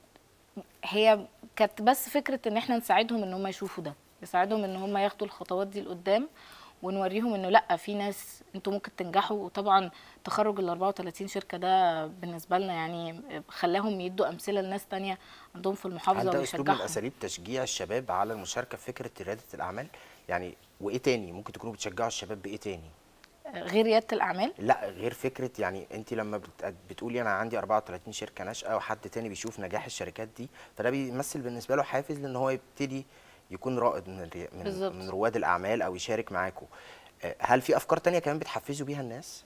[SPEAKER 4] هي كانت بس فكره ان احنا نساعدهم ان هم يشوفوا ده نساعدهم ان هم ياخدوا الخطوات دي لقدام ونوريهم انه لا في ناس انتوا ممكن تنجحوا وطبعا تخرج ال 34 شركه ده بالنسبه لنا يعني خلاهم يدوا امثله لناس تانية عندهم في
[SPEAKER 2] هل
[SPEAKER 4] المحافظه
[SPEAKER 2] ده اسلوب من
[SPEAKER 4] ويشجعهم
[SPEAKER 2] اساليب تشجيع الشباب على المشاركه في فكره رياده الاعمال يعني وايه تاني ممكن تكونوا بتشجعوا الشباب بايه تاني
[SPEAKER 4] غير رياده الاعمال
[SPEAKER 2] لا غير فكره يعني انت لما بت- بتقولي انا عندي 34 شركه ناشئه وحد تاني بيشوف نجاح الشركات دي فده بيمثل بالنسبه له حافز لان هو يبتدي يكون رائد من الري- من,
[SPEAKER 4] بالظبط.
[SPEAKER 2] من رواد الاعمال او يشارك معاكم آه، هل في افكار تانية كمان بتحفزوا بيها الناس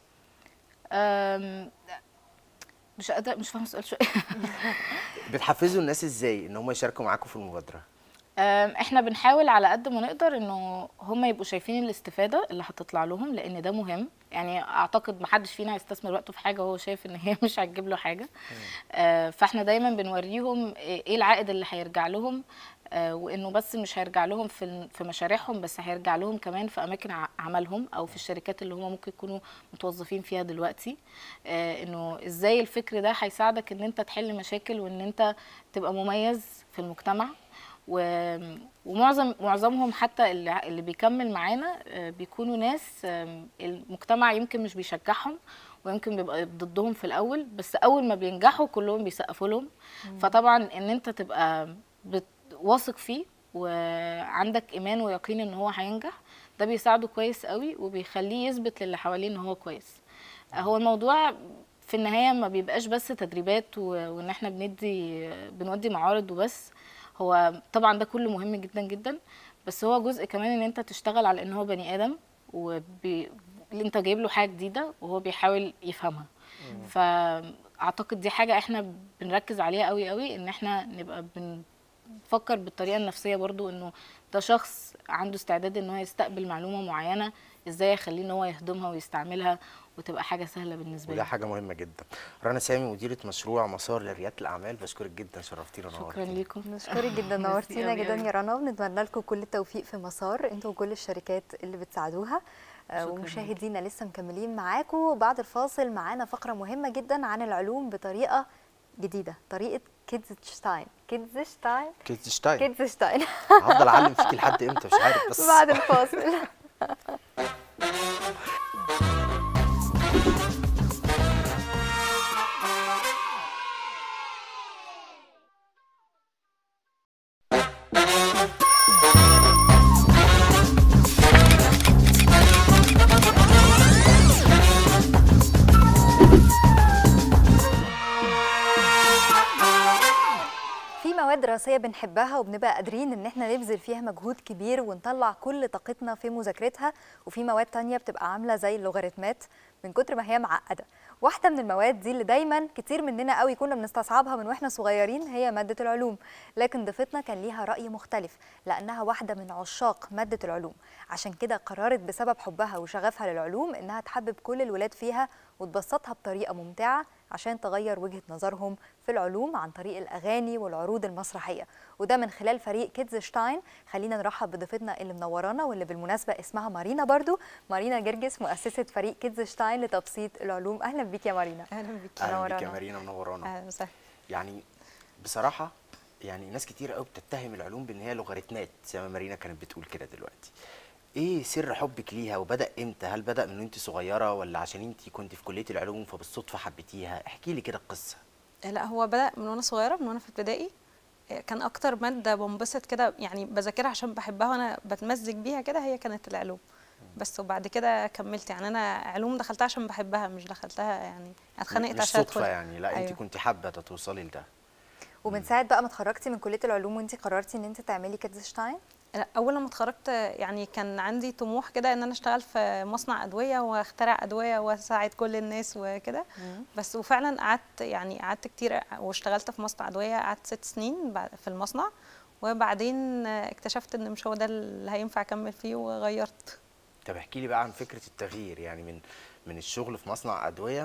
[SPEAKER 4] أم، مش قادره مش فاهمه السؤال شويه
[SPEAKER 2] بتحفزوا الناس ازاي ان هم يشاركوا معاكم في المبادره
[SPEAKER 4] أم، احنا بنحاول على قد ما نقدر انه هم يبقوا شايفين الاستفاده اللي هتطلع لهم لان ده مهم يعني اعتقد محدش فينا هيستثمر وقته في حاجه وهو شايف ان هي مش هتجيب له حاجه آه، فاحنا دايما بنوريهم ايه العائد اللي هيرجع لهم آه، وانه بس مش هيرجع لهم في ال- في مشاريعهم بس هيرجع لهم كمان في اماكن ع- عملهم او في الشركات اللي هم ممكن يكونوا متوظفين فيها دلوقتي آه، انه ازاي الفكر ده هيساعدك ان انت تحل مشاكل وان انت تبقى مميز في المجتمع و- ومعظم معظمهم حتى اللي اللي بيكمل معانا آه، بيكونوا ناس آم، المجتمع يمكن مش بيشجعهم ويمكن بيبقى ضدهم في الاول بس اول ما بينجحوا كلهم بيسقفوا لهم فطبعا ان انت تبقى بت- واثق فيه وعندك ايمان ويقين ان هو هينجح ده بيساعده كويس قوي وبيخليه يثبت للي حواليه ان هو كويس هو الموضوع في النهايه ما بيبقاش بس تدريبات و- وان احنا بندي بنودي معارض وبس هو طبعا ده كله مهم جدا جدا بس هو جزء كمان ان انت تشتغل على ان هو بني ادم وبي... انت جايب له حاجه جديده وهو بيحاول يفهمها فاعتقد دي حاجه احنا بنركز عليها قوي قوي ان احنا نبقى بنفكر بالطريقه النفسيه برضو انه ده شخص عنده استعداد ان هو يستقبل معلومه معينه ازاي يخليه ان هو يهضمها ويستعملها وتبقى حاجه سهله بالنسبه
[SPEAKER 2] وده
[SPEAKER 4] له
[SPEAKER 2] حاجه مهمه جدا رنا سامي مديره مشروع مسار لرياده الاعمال بشكرك جدا شرفتينا
[SPEAKER 4] شكرا
[SPEAKER 2] ونورتينا
[SPEAKER 4] ليكم
[SPEAKER 1] نشكرك جدا
[SPEAKER 4] ميرسي
[SPEAKER 1] نورتينا
[SPEAKER 4] أوي
[SPEAKER 1] جدا
[SPEAKER 4] أوي.
[SPEAKER 1] يا رنا ونتمنى لكم كل التوفيق في مسار انتوا وكل الشركات اللي بتساعدوها آه،
[SPEAKER 4] شكراً
[SPEAKER 1] ومشاهدينا لسه مكملين معاكم وبعد الفاصل معانا فقره مهمه جدا عن العلوم بطريقه جديده طريقه كيدزشتاين كيدزشتاين
[SPEAKER 2] كيتشتاين
[SPEAKER 1] كيدزشتاين
[SPEAKER 2] هفضل اعلم فيكي لحد امتى مش عارف بس
[SPEAKER 1] بعد الفاصل في مواد دراسية بنحبها وبنبقى قادرين ان احنا نبذل فيها مجهود كبير ونطلع كل طاقتنا في مذاكرتها وفي مواد تانية بتبقى عاملة زي اللوغاريتمات من كتر ما هي معقدة واحدة من المواد دي اللي دايما كتير مننا قوي كنا بنستصعبها من واحنا صغيرين هي مادة العلوم لكن ضيفتنا كان ليها رأي مختلف لأنها واحدة من عشاق مادة العلوم عشان كده قررت بسبب حبها وشغفها للعلوم انها تحبب كل الولاد فيها وتبسطها بطريقة ممتعة عشان تغير وجهة نظرهم في العلوم عن طريق الأغاني والعروض المسرحية وده من خلال فريق كيدز شتاين خلينا نرحب بضيفتنا اللي منورانا واللي بالمناسبة اسمها مارينا برضو مارينا جرجس مؤسسة فريق كيدز شتاين لتبسيط العلوم أهلا بيك يا مارينا
[SPEAKER 5] اهلا بيكي
[SPEAKER 2] اهلا بيك يا
[SPEAKER 1] منورانا.
[SPEAKER 2] مارينا منورانا
[SPEAKER 5] اهلا وسهلا
[SPEAKER 2] يعني بصراحه يعني ناس كتير قوي بتتهم العلوم بان هي لوغاريتمات زي ما مارينا كانت بتقول كده دلوقتي ايه سر حبك ليها وبدا امتى هل بدا من وانت صغيره ولا عشان انت كنت في كليه العلوم فبالصدفه حبيتيها احكي لي كده القصه
[SPEAKER 5] لا هو بدا من وانا صغيره من وانا في ابتدائي كان اكتر ماده بنبسط كده يعني بذاكرها عشان بحبها وانا بتمزج بيها كده هي كانت العلوم بس وبعد كده كملت يعني انا علوم دخلتها عشان بحبها مش دخلتها يعني اتخانقت
[SPEAKER 2] مش
[SPEAKER 5] عشان
[SPEAKER 2] صدفه
[SPEAKER 5] أدخل.
[SPEAKER 2] يعني لا انت
[SPEAKER 5] أيوة.
[SPEAKER 2] كنت حابه توصلي لده
[SPEAKER 1] ومن ساعة بقى ما اتخرجتي من كلية العلوم وانت قررتي ان انت تعملي كيدز شتاين
[SPEAKER 5] لا، اول لما اتخرجت يعني كان عندي طموح كده ان انا اشتغل في مصنع ادويه واخترع ادويه واساعد كل الناس وكده بس وفعلا قعدت يعني قعدت كتير واشتغلت في مصنع ادويه قعدت ست سنين بعد- في المصنع وبعدين اكتشفت ان مش هو ده اللي هينفع اكمل فيه وغيرت
[SPEAKER 2] طب احكي لي بقى عن فكره التغيير يعني من من الشغل في مصنع ادويه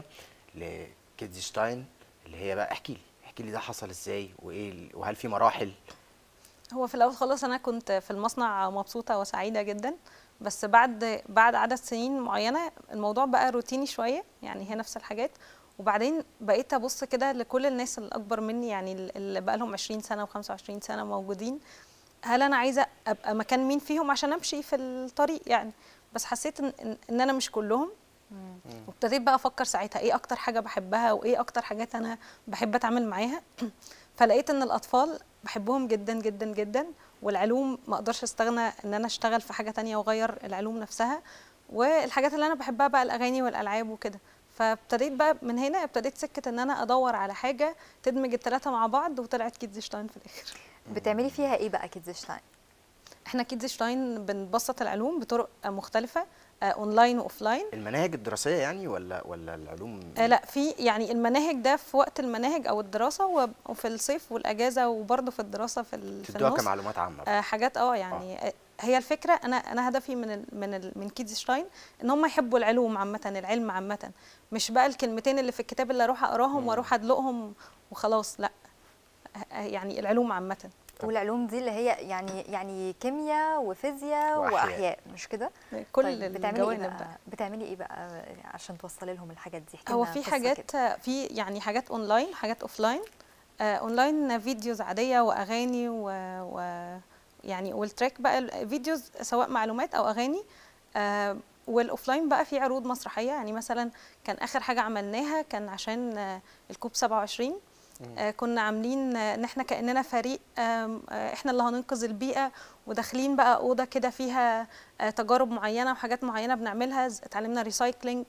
[SPEAKER 2] لكيدزشتاين اللي هي بقى احكي لي احكي لي ده حصل ازاي وايه ال- وهل في مراحل
[SPEAKER 5] هو في الاول خالص انا كنت في المصنع مبسوطه وسعيده جدا بس بعد بعد عدد سنين معينه الموضوع بقى روتيني شويه يعني هي نفس الحاجات وبعدين بقيت ابص كده لكل الناس الاكبر مني يعني اللي بقى لهم 20 سنه و25 سنه موجودين هل انا عايزه ابقى مكان مين فيهم عشان امشي في الطريق يعني بس حسيت ان, إن- ان انا مش كلهم وابتديت بقى افكر ساعتها ايه اكتر حاجه بحبها وايه اكتر حاجات انا بحب اتعامل معاها فلقيت ان الاطفال بحبهم جدا جدا جدا والعلوم ما اقدرش استغنى ان انا اشتغل في حاجه تانية واغير العلوم نفسها والحاجات اللي انا بحبها بقى الاغاني والالعاب وكده فابتديت بقى من هنا ابتديت سكه ان انا ادور على حاجه تدمج الثلاثه مع بعض وطلعت كيدزشتاين في الاخر
[SPEAKER 1] بتعملي فيها ايه بقى كيدز شتاين
[SPEAKER 5] احنا كيدزشتاين بنبسط العلوم بطرق مختلفه آه، اونلاين واوفلاين
[SPEAKER 2] المناهج الدراسيه يعني ولا ولا العلوم
[SPEAKER 5] آه لا في يعني المناهج ده في وقت المناهج او الدراسه وب- وفي الصيف والاجازه وبرضه في الدراسه في, ال- في
[SPEAKER 2] تدوها
[SPEAKER 5] النص
[SPEAKER 2] كمعلومات عامه بقى.
[SPEAKER 5] آه حاجات اه يعني آه. هي الفكره انا انا هدفي من ال من ال من كيدزشتاين ان هم يحبوا العلوم عامه العلم عامه مش بقى الكلمتين اللي في الكتاب اللي اروح اقراهم واروح ادلقهم وخلاص لا آه، آه، يعني العلوم عامه
[SPEAKER 1] والعلوم دي اللي هي يعني يعني كيمياء وفيزياء
[SPEAKER 2] وأحياء.
[SPEAKER 1] واحياء مش كده
[SPEAKER 5] كل
[SPEAKER 1] طيب بتعملي ايه
[SPEAKER 5] الجوانب
[SPEAKER 1] بقى
[SPEAKER 5] بقى
[SPEAKER 1] بتعملي ايه بقى عشان توصلي لهم الحاجات دي احكي
[SPEAKER 5] هو
[SPEAKER 1] لنا
[SPEAKER 5] في
[SPEAKER 1] قصة
[SPEAKER 5] حاجات
[SPEAKER 1] كده.
[SPEAKER 5] في يعني حاجات اونلاين حاجات اوفلاين آه اونلاين فيديوز عاديه واغاني و, و يعني والتراك بقى الفيديوز سواء معلومات او اغاني آه والاوفلاين بقى في عروض مسرحيه يعني مثلا كان اخر حاجه عملناها كان عشان آه، الكوب 27 آه، كنا عاملين آه، ان احنا كاننا فريق آم، آه، احنا اللي هننقذ البيئه وداخلين بقى اوضه كده فيها آه، تجارب معينه وحاجات معينه بنعملها ز- اتعلمنا ريسايكلينج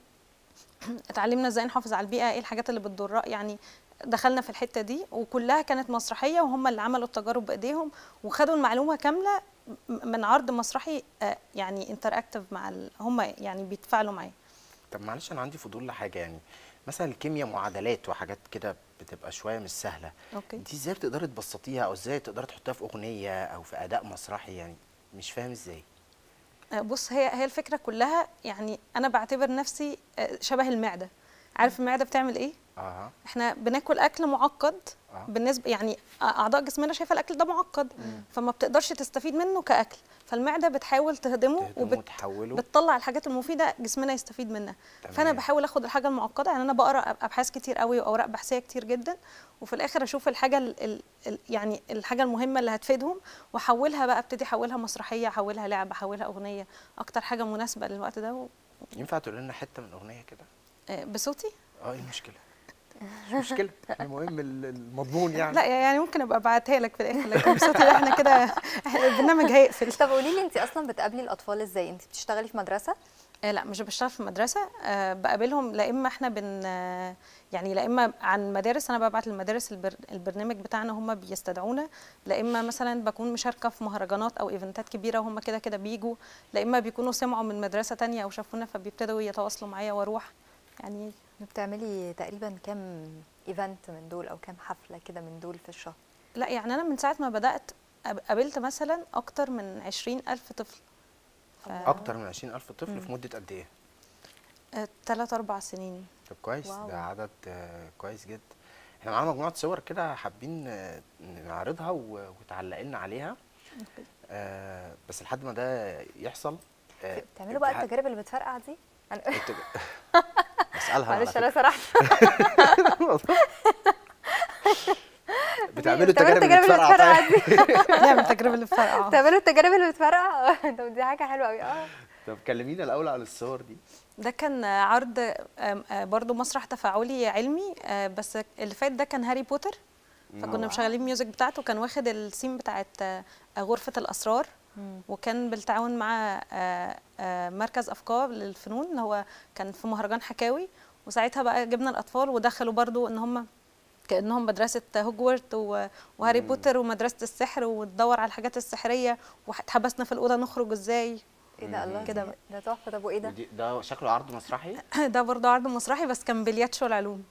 [SPEAKER 5] اتعلمنا ازاي نحافظ على البيئه ايه الحاجات اللي بتضر يعني دخلنا في الحته دي وكلها كانت مسرحيه وهم اللي عملوا التجارب بايديهم وخدوا المعلومه كامله م- من عرض مسرحي آه، يعني انتراكتيف مع ال... هم يعني بيتفاعلوا معاه
[SPEAKER 2] طب معلش انا عندي فضول لحاجه يعني مثلا الكيمياء معادلات وحاجات كده بتبقى شويه مش سهله
[SPEAKER 5] اوكي
[SPEAKER 2] دي ازاي بتقدري تبسطيها او ازاي تقدري تحطيها في اغنيه او في اداء مسرحي يعني مش فاهم ازاي
[SPEAKER 5] آه، بص هي هي الفكره كلها يعني انا بعتبر نفسي آه، شبه المعده عارف المعده بتعمل ايه
[SPEAKER 2] اه
[SPEAKER 5] احنا بناكل اكل معقد
[SPEAKER 2] آه.
[SPEAKER 5] بالنسبه يعني اعضاء جسمنا شايفه الاكل ده معقد فما بتقدرش تستفيد منه كاكل فالمعده بتحاول تهضمه
[SPEAKER 2] تهضمه وتحوله.
[SPEAKER 5] بتطلع الحاجات المفيده جسمنا يستفيد منها
[SPEAKER 2] تمام.
[SPEAKER 5] فانا بحاول اخد الحاجه المعقده يعني انا بقرا ابحاث كتير قوي واوراق بحثيه كتير جدا وفي الاخر اشوف الحاجه ال ال ال يعني الحاجه المهمه اللي هتفيدهم واحولها بقى ابتدي احولها مسرحيه احولها لعبه احولها اغنيه اكتر حاجه مناسبه للوقت ده و-
[SPEAKER 2] ينفع تقول لنا حته من اغنيه كده
[SPEAKER 5] آه، بصوتي
[SPEAKER 2] اه ايه المشكله مش مشكله المهم ال- المضمون يعني
[SPEAKER 5] لا يعني ممكن ابقى ابعتها لك في الاخر لكن بصوتي ده احنا كده إحنا البرنامج هيقفل
[SPEAKER 1] طب قولي لي انت اصلا بتقابلي الاطفال ازاي انت بتشتغلي في مدرسه
[SPEAKER 5] آه لا مش بشتغل في مدرسة آه بقابلهم لا إما إحنا بن آه يعني لا إما عن مدارس أنا ببعت للمدارس البر البرنامج بتاعنا هم بيستدعونا لا إما مثلا بكون مشاركة في مهرجانات أو إيفنتات كبيرة وهم كده كده بيجوا لا إما بيكونوا سمعوا من مدرسة تانية أو شافونا فبيبتدوا يتواصلوا معايا وأروح يعني
[SPEAKER 1] بتعملي تقريبا كام ايفنت من دول او كام حفله كده من دول في الشهر
[SPEAKER 5] لا يعني أنا من ساعة ما بدأت قاب- قابلت مثلا أكتر من عشرين ألف طفل ف-
[SPEAKER 2] اكتر من 20000 طفل في مده قد ايه
[SPEAKER 5] آه، تلات أربع سنين
[SPEAKER 2] طب كويس
[SPEAKER 1] واو.
[SPEAKER 2] ده عدد آه، كويس جدا احنا معانا مجموعه صور كده حابين آه، نعرضها و- وتعلق لنا عليها آه بس لحد ما ده يحصل آه،
[SPEAKER 1] بتعملوا بقى
[SPEAKER 2] ه-
[SPEAKER 1] التجارب اللي بتفرقع دي أنا-
[SPEAKER 2] التج- بسالها على
[SPEAKER 1] معلش انا
[SPEAKER 2] فكرة.
[SPEAKER 1] سرحت
[SPEAKER 2] بتعملوا
[SPEAKER 1] بتعملوا
[SPEAKER 2] التجارب اللي
[SPEAKER 1] التجارب اللي
[SPEAKER 2] بتفرقع
[SPEAKER 1] بتفرقع
[SPEAKER 2] طيب؟
[SPEAKER 1] دي
[SPEAKER 5] نعمل تجربة اللي بفرقع
[SPEAKER 1] بتعملوا التجارب اللي بتفرقع طب دي حاجه حلوه قوي اه
[SPEAKER 2] طب كلمينا الاول على الصور دي
[SPEAKER 5] ده كان عرض آم، آه، برضو مسرح تفاعلي علمي آه، بس اللي فات ده كان هاري بوتر فكنا مشغلين ميوزك بتاعته كان واخد السيم بتاعت آه، غرفة الأسرار وكان بالتعاون مع آه، آه، مركز أفكار للفنون اللي هو كان في مهرجان حكاوي وساعتها بقى جبنا الأطفال ودخلوا برضو إن هم كأنهم مدرسة هوجورت و- وهاري بوتر ومدرسة السحر وتدور على الحاجات السحرية واتحبسنا في الأوضة نخرج إزاي
[SPEAKER 1] ايه ده الله
[SPEAKER 5] كده
[SPEAKER 1] كده
[SPEAKER 5] بقى.
[SPEAKER 1] ده تحفه طب وايه ده
[SPEAKER 2] ودي- ده شكله عرض مسرحي
[SPEAKER 5] ده برضه عرض مسرحي بس كان بلياتشو العلوم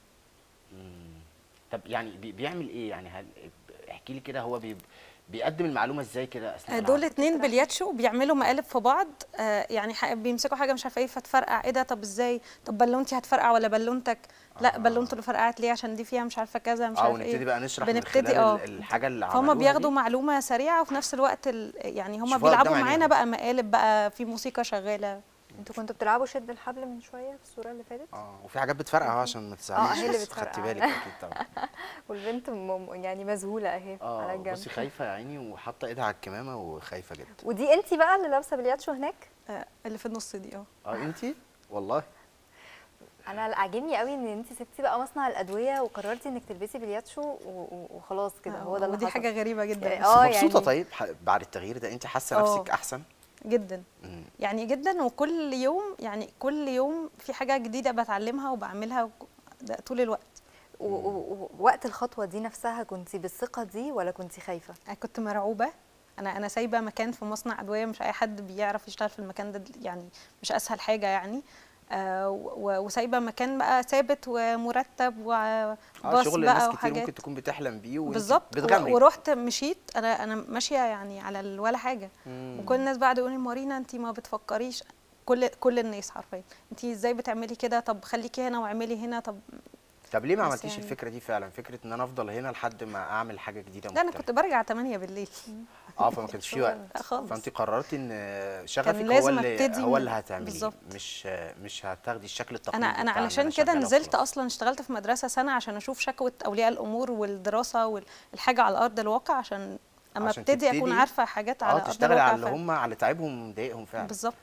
[SPEAKER 2] طب يعني بي- بيعمل ايه يعني هل احكي لي كده هو بي بيقدم المعلومه ازاي كده اثناء
[SPEAKER 5] دول
[SPEAKER 2] العرض؟
[SPEAKER 5] اتنين بلياتشو بيعملوا مقالب في بعض آه، يعني ح- بيمسكوا حاجه مش عارفه ايه فتفرقع ايه ده طب ازاي طب بالونتي هتفرقع ولا بالونتك لا بالونته اللي فرقعت ليه عشان دي فيها مش عارفه كذا مش
[SPEAKER 2] اه
[SPEAKER 5] عارفه
[SPEAKER 2] ونبتدي
[SPEAKER 5] ايه
[SPEAKER 2] بقى نشرح من
[SPEAKER 5] بنبتدي
[SPEAKER 2] خلال
[SPEAKER 5] اه
[SPEAKER 2] ال- الحاجه اللي
[SPEAKER 5] فهم
[SPEAKER 2] عملوها
[SPEAKER 5] بياخدوا
[SPEAKER 2] دي.
[SPEAKER 5] معلومه سريعه وفي نفس الوقت ال- يعني هم
[SPEAKER 2] يشوفوها
[SPEAKER 5] بيلعبوا
[SPEAKER 2] قدام
[SPEAKER 5] معانا
[SPEAKER 2] عينيهم.
[SPEAKER 5] بقى مقالب بقى في موسيقى شغاله
[SPEAKER 1] انتوا كنتوا بتلعبوا شد الحبل من شويه في الصوره اللي فاتت
[SPEAKER 2] اه وفي حاجات بتفرقع اهو عشان ما تزعليش
[SPEAKER 1] هي اللي
[SPEAKER 2] بس
[SPEAKER 1] بتفرقع.
[SPEAKER 2] خدتي بالك اكيد طبعا
[SPEAKER 1] والبنت م- يعني مذهوله اهي على
[SPEAKER 2] اه
[SPEAKER 1] الجنب
[SPEAKER 2] بصي خايفه يا عيني وحاطه ايدها على الكمامه وخايفه جدا
[SPEAKER 1] ودي انت بقى اللي لابسه بلياتشو هناك
[SPEAKER 5] آه، اللي في النص دي اه
[SPEAKER 2] اه انتي والله
[SPEAKER 1] انا اللي عاجبني قوي ان انت سبتي بقى مصنع الادويه وقررتي انك تلبسي بلياتشو و- و- وخلاص كده هو ده اللي
[SPEAKER 5] ودي
[SPEAKER 1] حصل.
[SPEAKER 5] حاجه غريبه جدا
[SPEAKER 1] يعني
[SPEAKER 5] بس
[SPEAKER 1] اه
[SPEAKER 2] بس مبسوطه
[SPEAKER 1] يعني
[SPEAKER 2] طيب ح- بعد التغيير ده انت حاسه
[SPEAKER 5] اه.
[SPEAKER 2] نفسك احسن
[SPEAKER 5] جدا
[SPEAKER 2] مم.
[SPEAKER 5] يعني جدا وكل يوم يعني كل يوم في حاجه جديده بتعلمها وبعملها وك- ده طول الوقت
[SPEAKER 1] و- و- ووقت الخطوه دي نفسها كنت بالثقه دي ولا كنت خايفه
[SPEAKER 5] انا كنت مرعوبه انا انا سايبه مكان في مصنع ادويه مش اي حد بيعرف يشتغل في المكان ده يعني مش اسهل حاجه يعني آه و- وسايبه مكان بقى ثابت ومرتب
[SPEAKER 2] اه
[SPEAKER 5] وباص
[SPEAKER 2] شغل
[SPEAKER 5] بقى
[SPEAKER 2] الناس كتير
[SPEAKER 5] وحاجات
[SPEAKER 2] ممكن تكون بتحلم بيه وانت
[SPEAKER 5] بالظبط و-
[SPEAKER 2] بتغامري
[SPEAKER 5] ورحت مشيت انا انا ماشيه يعني على ال- ولا حاجه
[SPEAKER 2] مم.
[SPEAKER 5] وكل الناس بعد يقولوا لي مارينا انت ما بتفكريش كل كل الناس حرفيا انت ازاي بتعملي كده طب خليكي هنا واعملي هنا طب
[SPEAKER 2] طب ليه ما
[SPEAKER 5] بس
[SPEAKER 2] عملتيش
[SPEAKER 5] يعني-
[SPEAKER 2] الفكره دي فعلا فكره ان انا افضل هنا لحد ما اعمل حاجه جديده
[SPEAKER 5] لا انا
[SPEAKER 2] مختلفة.
[SPEAKER 5] كنت برجع 8 بالليل
[SPEAKER 2] اه فما كانش في وقت
[SPEAKER 5] لا خالص
[SPEAKER 2] فانت قررتي ان شغفك هو
[SPEAKER 5] لازم
[SPEAKER 2] اللي
[SPEAKER 5] أبتدي
[SPEAKER 2] هو
[SPEAKER 5] من-
[SPEAKER 2] اللي هتعمليه
[SPEAKER 5] بالظبط.
[SPEAKER 2] مش مش هتاخدي الشكل التقليدي
[SPEAKER 5] انا انا
[SPEAKER 2] بتاع إن
[SPEAKER 5] علشان كده
[SPEAKER 2] شغالة
[SPEAKER 5] نزلت
[SPEAKER 2] وخلاص.
[SPEAKER 5] اصلا اشتغلت في مدرسه سنه عشان اشوف شكوى اولياء الامور والدراسه والحاجه على ارض الواقع عشان اما
[SPEAKER 2] عشان
[SPEAKER 5] ابتدي اكون
[SPEAKER 2] تبتدي-
[SPEAKER 5] عارفه حاجات على
[SPEAKER 2] اه
[SPEAKER 5] ارض
[SPEAKER 2] تشتغلي
[SPEAKER 5] الواقع
[SPEAKER 2] على اللي
[SPEAKER 5] فعلا.
[SPEAKER 2] هم على تعبهم ومضايقهم فعلا
[SPEAKER 5] بالظبط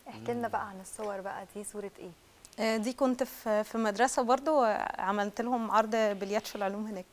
[SPEAKER 1] احكي لنا بقى عن الصور بقى دي صوره ايه
[SPEAKER 5] آه، دي كنت في في مدرسه برضو آه، عملت لهم عرض بلياتش في العلوم هناك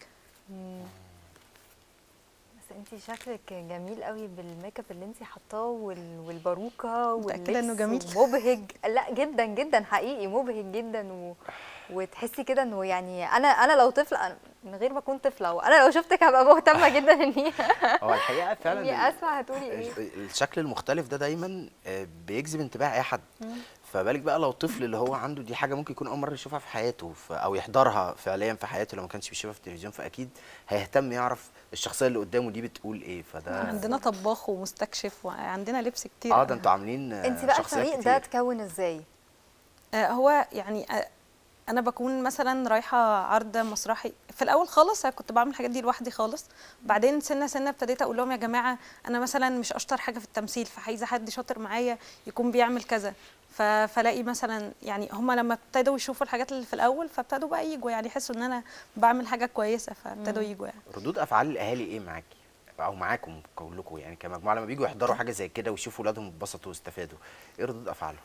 [SPEAKER 1] بس انت شكلك جميل قوي بالميك اب اللي انت حاطاه وال- والباروكه
[SPEAKER 5] متأكدة إنه
[SPEAKER 1] واللبس
[SPEAKER 5] جميل؟
[SPEAKER 1] مبهج لا جدا جدا حقيقي مبهج جدا و... وتحسي كده انه يعني انا انا لو طفله أنا- من غير ما اكون طفله وانا لو شفتك هبقى مهتمه جدا اني
[SPEAKER 2] هو الحقيقه فعلا
[SPEAKER 1] اني
[SPEAKER 2] ال-
[SPEAKER 1] اسمع هتقولي ايه
[SPEAKER 2] ال- الشكل المختلف ده دايما آه، بيجذب انتباه اي حد فبالك بقى لو طفل اللي هو عنده دي حاجه ممكن يكون اول مره يشوفها في حياته ف- او يحضرها فعليا في حياته لو ما كانش بيشوفها في التلفزيون فاكيد هيهتم يعرف الشخصيه اللي قدامه دي بتقول ايه فده
[SPEAKER 5] عندنا طباخ ومستكشف وعندنا لبس كتير
[SPEAKER 2] اه ده انتوا عاملين آه،
[SPEAKER 1] انت بقى
[SPEAKER 2] شخصيات
[SPEAKER 1] الفريق ده
[SPEAKER 2] كتير.
[SPEAKER 1] اتكون ازاي
[SPEAKER 5] آه، هو يعني آه، انا بكون مثلا رايحه عرض مسرحي في الاول خالص أنا كنت بعمل الحاجات دي لوحدي خالص بعدين سنه سنه ابتديت اقول لهم يا جماعه انا مثلا مش اشطر حاجه في التمثيل فعايزه حد شاطر معايا يكون بيعمل كذا ف- فلاقي مثلا يعني هم لما ابتدوا يشوفوا الحاجات اللي في الاول فابتدوا بقى يجوا يعني يحسوا ان انا بعمل حاجه كويسه فابتدوا يجوا يعني
[SPEAKER 2] ردود افعال الاهالي ايه معاكي او معاكم كلكم يعني كمجموعه لما بيجوا يحضروا حاجه زي كده ويشوفوا اولادهم اتبسطوا واستفادوا ايه ردود افعالهم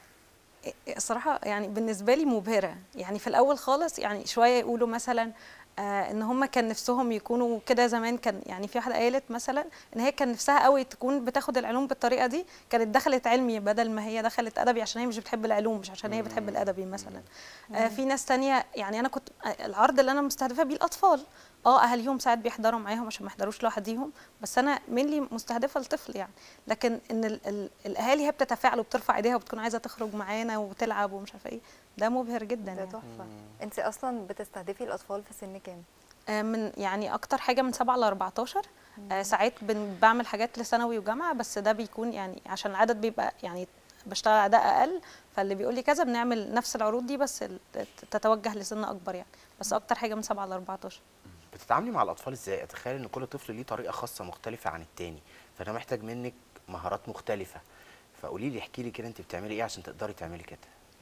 [SPEAKER 5] الصراحه يعني بالنسبه لي مبهره يعني في الاول خالص يعني شويه يقولوا مثلا آه ان هم كان نفسهم يكونوا كده زمان كان يعني في واحده قالت مثلا ان هي كان نفسها قوي تكون بتاخد العلوم بالطريقه دي كانت دخلت علمي بدل ما هي دخلت ادبي عشان هي مش بتحب العلوم مش عشان هي بتحب الادبي مثلا آه في ناس تانية يعني انا كنت آه، العرض اللي انا مستهدفه بيه الاطفال اه اهاليهم ساعات بيحضروا معاهم عشان ما يحضروش لوحديهم بس انا مينلي مستهدفه الطفل يعني لكن ان ال ال الاهالي هي بتتفاعل وبترفع ايديها وبتكون عايزه تخرج معانا وتلعب ومش عارفه ايه ده مبهر جدا
[SPEAKER 1] ده
[SPEAKER 5] يعني.
[SPEAKER 1] تحفه انت اصلا بتستهدفي الاطفال في سن كام
[SPEAKER 5] آه، من يعني اكتر حاجه من 7 ل 14 آه، ساعات بن- بعمل حاجات لثانوي وجامعه بس ده بيكون يعني عشان العدد بيبقى يعني بشتغل اعداد اقل فاللي بيقول لي كذا بنعمل نفس العروض دي بس ال- تتوجه لسن اكبر يعني بس اكتر حاجه من 7 ل 14
[SPEAKER 2] بتتعاملي مع الاطفال ازاي اتخيل ان كل طفل ليه طريقه خاصه مختلفه عن التاني فانا محتاج منك مهارات مختلفه فقولي لي احكي لي كده انت بتعملي ايه عشان تقدري تعملي كده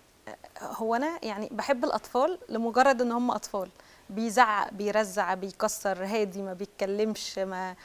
[SPEAKER 5] هو انا يعني بحب الاطفال لمجرد ان هم اطفال بيزعق بيرزع بيكسر هادي ما بيتكلمش ما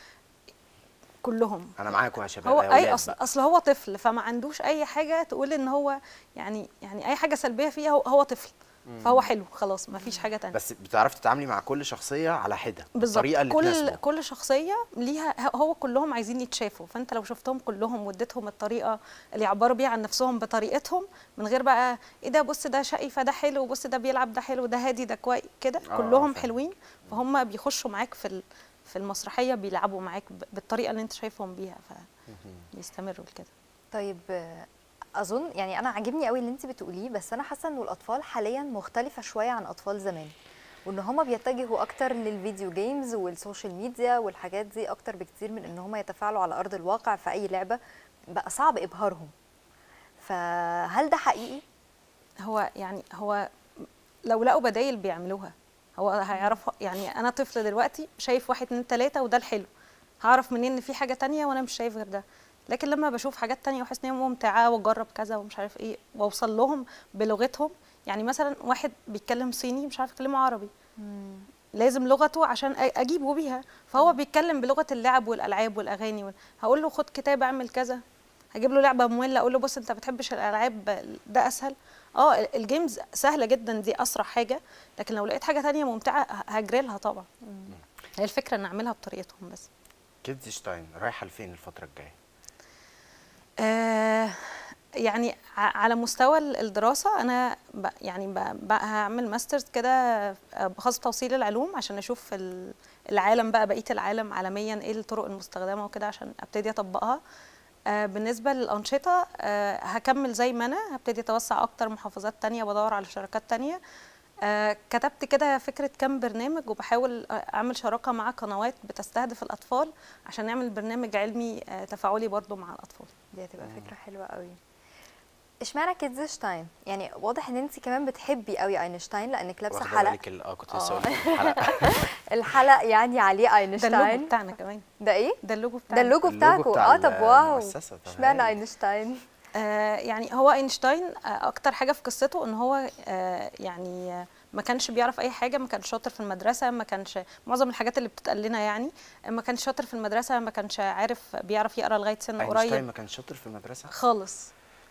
[SPEAKER 5] كلهم
[SPEAKER 2] انا معاكم يا شباب
[SPEAKER 5] هو
[SPEAKER 2] يا
[SPEAKER 5] اي
[SPEAKER 2] ولاد
[SPEAKER 5] اصل
[SPEAKER 2] بقى.
[SPEAKER 5] اصل هو طفل فما عندوش اي حاجه تقول ان هو يعني يعني اي حاجه سلبيه فيه هو, هو طفل فهو حلو خلاص ما فيش حاجه تانية
[SPEAKER 2] بس بتعرفي تتعاملي مع كل شخصيه على حده
[SPEAKER 5] بالظبط
[SPEAKER 2] بالطريقه اللي
[SPEAKER 5] كل
[SPEAKER 2] تناسبه
[SPEAKER 5] كل شخصيه ليها هو كلهم عايزين يتشافوا فانت لو شفتهم كلهم واديتهم الطريقه اللي يعبروا بيها عن نفسهم بطريقتهم من غير بقى ايه ده بص ده شقي فده حلو بص ده بيلعب ده حلو ده هادي ده كويس كده
[SPEAKER 2] آه،
[SPEAKER 5] كلهم
[SPEAKER 2] فاهم.
[SPEAKER 5] حلوين فهم بيخشوا معاك في ال- في المسرحيه بيلعبوا معاك ب- بالطريقه اللي انت شايفهم بيها فبيستمروا كده
[SPEAKER 1] طيب آه، اظن يعني انا عاجبني قوي اللي انت بتقوليه بس انا حاسه انه الاطفال حاليا مختلفه شويه عن اطفال زمان وان هما بيتجهوا اكتر للفيديو جيمز والسوشيال ميديا والحاجات دي اكتر بكتير من ان هما يتفاعلوا على ارض الواقع في اي لعبه بقى صعب ابهارهم فهل ده حقيقي
[SPEAKER 5] هو يعني هو لو لقوا بدايل بيعملوها هو هيعرف يعني انا طفل دلوقتي شايف واحد اتنين تلاته وده الحلو هعرف منين ان في حاجه تانية وانا مش شايف غير ده لكن لما بشوف حاجات تانية واحس ان هي ممتعه واجرب كذا ومش عارف ايه واوصل لهم بلغتهم يعني مثلا واحد بيتكلم صيني مش عارف يكلمه عربي لازم لغته عشان أ- اجيبه بيها فهو بيتكلم بلغه اللعب والالعاب والاغاني وال... هقول له خد كتاب اعمل كذا هجيب له لعبه ممله اقول له بص انت بتحبش الالعاب ده اسهل اه ال- الجيمز سهله جدا دي اسرع حاجه لكن لو لقيت حاجه تانية ممتعه ه- هجري لها طبعا هي الفكره ان اعملها بطريقتهم بس
[SPEAKER 2] كيدزشتاين رايحه لفين الفتره الجايه
[SPEAKER 5] آه يعني ع- على مستوى ال- الدراسة أنا ب يعني ب ب هعمل ماسترز كده آه، بخصوص توصيل العلوم عشان أشوف ال- العالم بقى بقية العالم عالميا إيه الطرق المستخدمة وكده عشان أبتدي أطبقها آه، بالنسبة للأنشطة آه، هكمل زي ما أنا هبتدي أتوسع أكتر محافظات تانية بدور على شركات تانية آه، كتبت كده فكرة كام برنامج وبحاول آه، أعمل شراكة مع قنوات بتستهدف الأطفال عشان نعمل برنامج علمي آه، تفاعلي برضو مع الأطفال
[SPEAKER 1] دي هتبقى فكره حلوه قوي اشمعنى كيدزشتاين يعني واضح ان انت كمان بتحبي قوي اينشتاين لانك لابسه
[SPEAKER 2] واخده
[SPEAKER 1] حلق
[SPEAKER 2] بالك ال- اه كنت
[SPEAKER 1] آه.
[SPEAKER 2] لسه هقول لك الحلقه
[SPEAKER 1] الحلق يعني عليه
[SPEAKER 5] ده اللوجو
[SPEAKER 1] اينشتاين
[SPEAKER 5] بتاعنا كمان
[SPEAKER 1] ده ايه
[SPEAKER 5] ده اللوجو
[SPEAKER 1] ده
[SPEAKER 5] بتاعنا
[SPEAKER 1] اللوجو
[SPEAKER 2] اللوجو
[SPEAKER 1] بتاعكم
[SPEAKER 2] بتاع
[SPEAKER 1] اه طب واو
[SPEAKER 2] المؤسسة، طب
[SPEAKER 1] اشمعنى
[SPEAKER 2] هايل.
[SPEAKER 1] اينشتاين
[SPEAKER 5] آه يعني هو اينشتاين آه اكتر حاجه في قصته ان هو آه يعني آه ما كانش بيعرف اي حاجه ما كانش شاطر في المدرسه ما كانش معظم الحاجات اللي بتتقال لنا يعني آه، ما كانش شاطر في المدرسه ما كانش عارف بيعرف يقرا لغايه سن
[SPEAKER 2] اينشتاين
[SPEAKER 5] قريب
[SPEAKER 2] ما كانش شاطر في المدرسه
[SPEAKER 5] خالص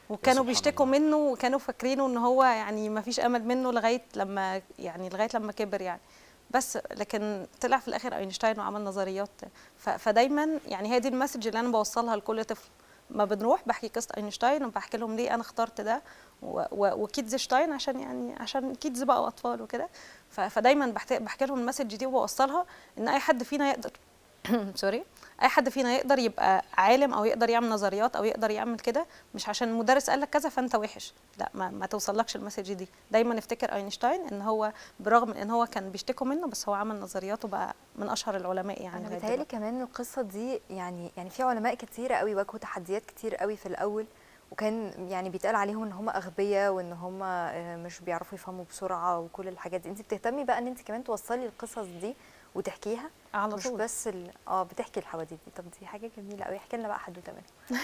[SPEAKER 5] وكانوا
[SPEAKER 2] سبحان
[SPEAKER 5] بيشتكوا
[SPEAKER 2] الله.
[SPEAKER 5] منه وكانوا فاكرينه ان هو يعني ما فيش امل منه لغايه لما يعني لغايه لما كبر يعني بس لكن طلع في الاخر اينشتاين وعمل نظريات ف- فدايما يعني هي دي المسج اللي انا بوصلها لكل طفل ما بنروح بحكي قصه اينشتاين وبحكي لهم ليه انا اخترت ده و- و- وكيدزشتاين عشان يعني عشان كيدز بقى واطفال وكده ف- فدايما بحت- بحكي لهم المسج دي وبوصلها ان اي حد فينا يقدر سوري اي حد فينا يقدر يبقى عالم او يقدر يعمل نظريات او يقدر يعمل كده مش عشان المدرس قال لك كذا فانت وحش لا ما, ما توصلكش المسج دي دايما افتكر اينشتاين ان هو برغم ان هو كان بيشتكوا منه بس هو عمل نظريات وبقى من اشهر العلماء يعني
[SPEAKER 1] انا
[SPEAKER 5] لغاية
[SPEAKER 1] بيتهيألي
[SPEAKER 5] دلوقتي.
[SPEAKER 1] كمان القصه دي يعني يعني في علماء كتير قوي واجهوا تحديات كتير قوي في الاول وكان يعني بيتقال عليهم ان هم اغبياء وان هم آه، مش بيعرفوا يفهموا بسرعه وكل الحاجات دي انت بتهتمي بقى ان انت كمان توصلي القصص دي وتحكيها
[SPEAKER 5] على
[SPEAKER 1] مش
[SPEAKER 5] طول
[SPEAKER 1] بس ال... اه بتحكي الحواديت دي طب دي حاجه جميله قوي احكي لنا بقى حدوته منها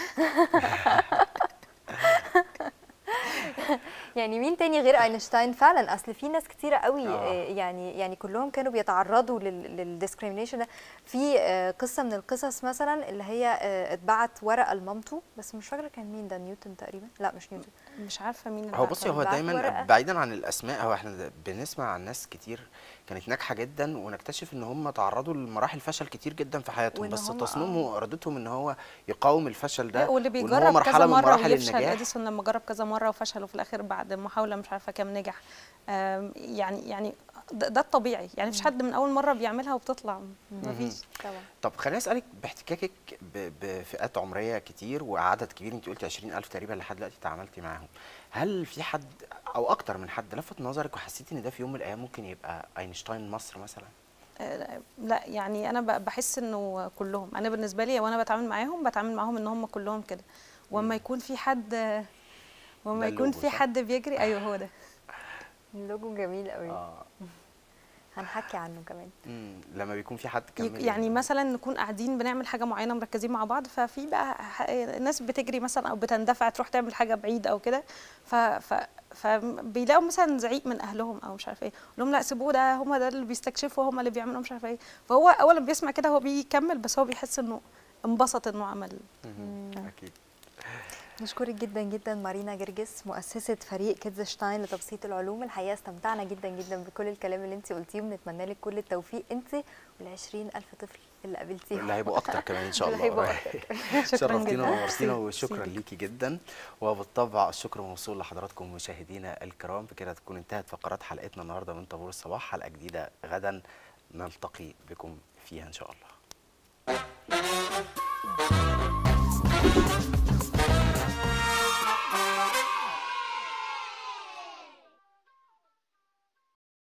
[SPEAKER 1] يعني مين تاني غير اينشتاين فعلا اصل في ناس كتيره قوي
[SPEAKER 2] آه.
[SPEAKER 1] آه. يعني يعني كلهم كانوا بيتعرضوا للديسكريميشن ده في آه، قصه من القصص مثلا اللي هي آه، اتبعت ورقه لمامته بس مش فاكره كان مين ده نيوتن تقريبا لا مش نيوتن
[SPEAKER 5] مش عارفه مين اللي
[SPEAKER 2] هو
[SPEAKER 5] بعت
[SPEAKER 2] بصي هو
[SPEAKER 1] بعت
[SPEAKER 2] دايما
[SPEAKER 1] ورقة.
[SPEAKER 2] بعيدا عن الاسماء هو احنا بنسمع عن ناس كتير كانت ناجحه جدا ونكتشف ان هم تعرضوا لمراحل فشل كتير جدا في حياتهم
[SPEAKER 1] وإن
[SPEAKER 2] بس
[SPEAKER 1] هم-
[SPEAKER 2] تصميمهم
[SPEAKER 1] آه.
[SPEAKER 2] وارادتهم ان هو يقاوم الفشل ده
[SPEAKER 5] لا، واللي
[SPEAKER 2] وإن هو
[SPEAKER 5] بيجرب
[SPEAKER 2] مرحله
[SPEAKER 5] كذا
[SPEAKER 2] من
[SPEAKER 5] مره
[SPEAKER 2] مراحل
[SPEAKER 5] ويفشل
[SPEAKER 2] النجاح
[SPEAKER 5] اديسون لما جرب كذا مره وفشل وفي الاخر بعد محاوله مش عارفه كام نجح آم، يعني يعني ده, ده الطبيعي يعني مفيش حد من اول مره بيعملها وبتطلع مفيش
[SPEAKER 1] طبعا
[SPEAKER 2] طب خليني اسالك باحتكاكك ب- بفئات عمريه كتير وعدد كبير انت قلتي 20000 تقريبا لحد دلوقتي تعاملتي معاهم هل في حد او اكتر من حد لفت نظرك وحسيتي ان ده في يوم من الايام ممكن يبقى اينشتاين مصر مثلا
[SPEAKER 5] آه، لا يعني انا ب- بحس انه كلهم انا بالنسبه لي وانا بتعامل معاهم بتعامل معاهم ان هم كلهم كده واما يكون في حد واما
[SPEAKER 2] ده
[SPEAKER 5] يكون
[SPEAKER 2] اللوجو،
[SPEAKER 5] في
[SPEAKER 2] صح؟
[SPEAKER 5] حد بيجري ايوه هو ده
[SPEAKER 1] اللوجو جميل قوي
[SPEAKER 2] اه
[SPEAKER 1] هنحكي عنه كمان
[SPEAKER 2] مم. لما بيكون في حد
[SPEAKER 5] يك-
[SPEAKER 2] كمل
[SPEAKER 5] يعني مثلا نكون قاعدين بنعمل حاجه معينه مركزين مع بعض ففي بقى ح- ناس بتجري مثلا او بتندفع تروح تعمل حاجه بعيد او كده ف ف فبيلاقوا مثلا زعيق من اهلهم او مش عارفه ايه يقول لهم لا سيبوه ده هم ده اللي بيستكشفوا هم اللي بيعملوا مش عارفه ايه فهو اولا بيسمع كده هو بيكمل بس هو بيحس انه انبسط انه عمل
[SPEAKER 2] مم. اكيد
[SPEAKER 1] نشكرك جدا جدا مارينا جرجس مؤسسة فريق كيدزشتاين لتبسيط العلوم الحقيقة استمتعنا جدا جدا بكل الكلام اللي انت قلتيه وبنتمنى لك كل التوفيق انت وال ألف طفل اللي قابلتيهم
[SPEAKER 2] اللي هيبقوا اكتر كمان ان شاء
[SPEAKER 1] اللي
[SPEAKER 2] الله
[SPEAKER 1] هيبقوا
[SPEAKER 2] قريب.
[SPEAKER 1] أكتر.
[SPEAKER 5] شكراً
[SPEAKER 2] شرفتينا
[SPEAKER 5] جداً.
[SPEAKER 2] ونورتينا
[SPEAKER 5] ميرسي.
[SPEAKER 2] وشكرا
[SPEAKER 5] ميرسي
[SPEAKER 2] ليكي جدا وبالطبع الشكر موصول لحضراتكم مشاهدينا الكرام بكده تكون انتهت فقرات حلقتنا النهارده من طابور الصباح حلقه جديده غدا نلتقي بكم فيها ان شاء الله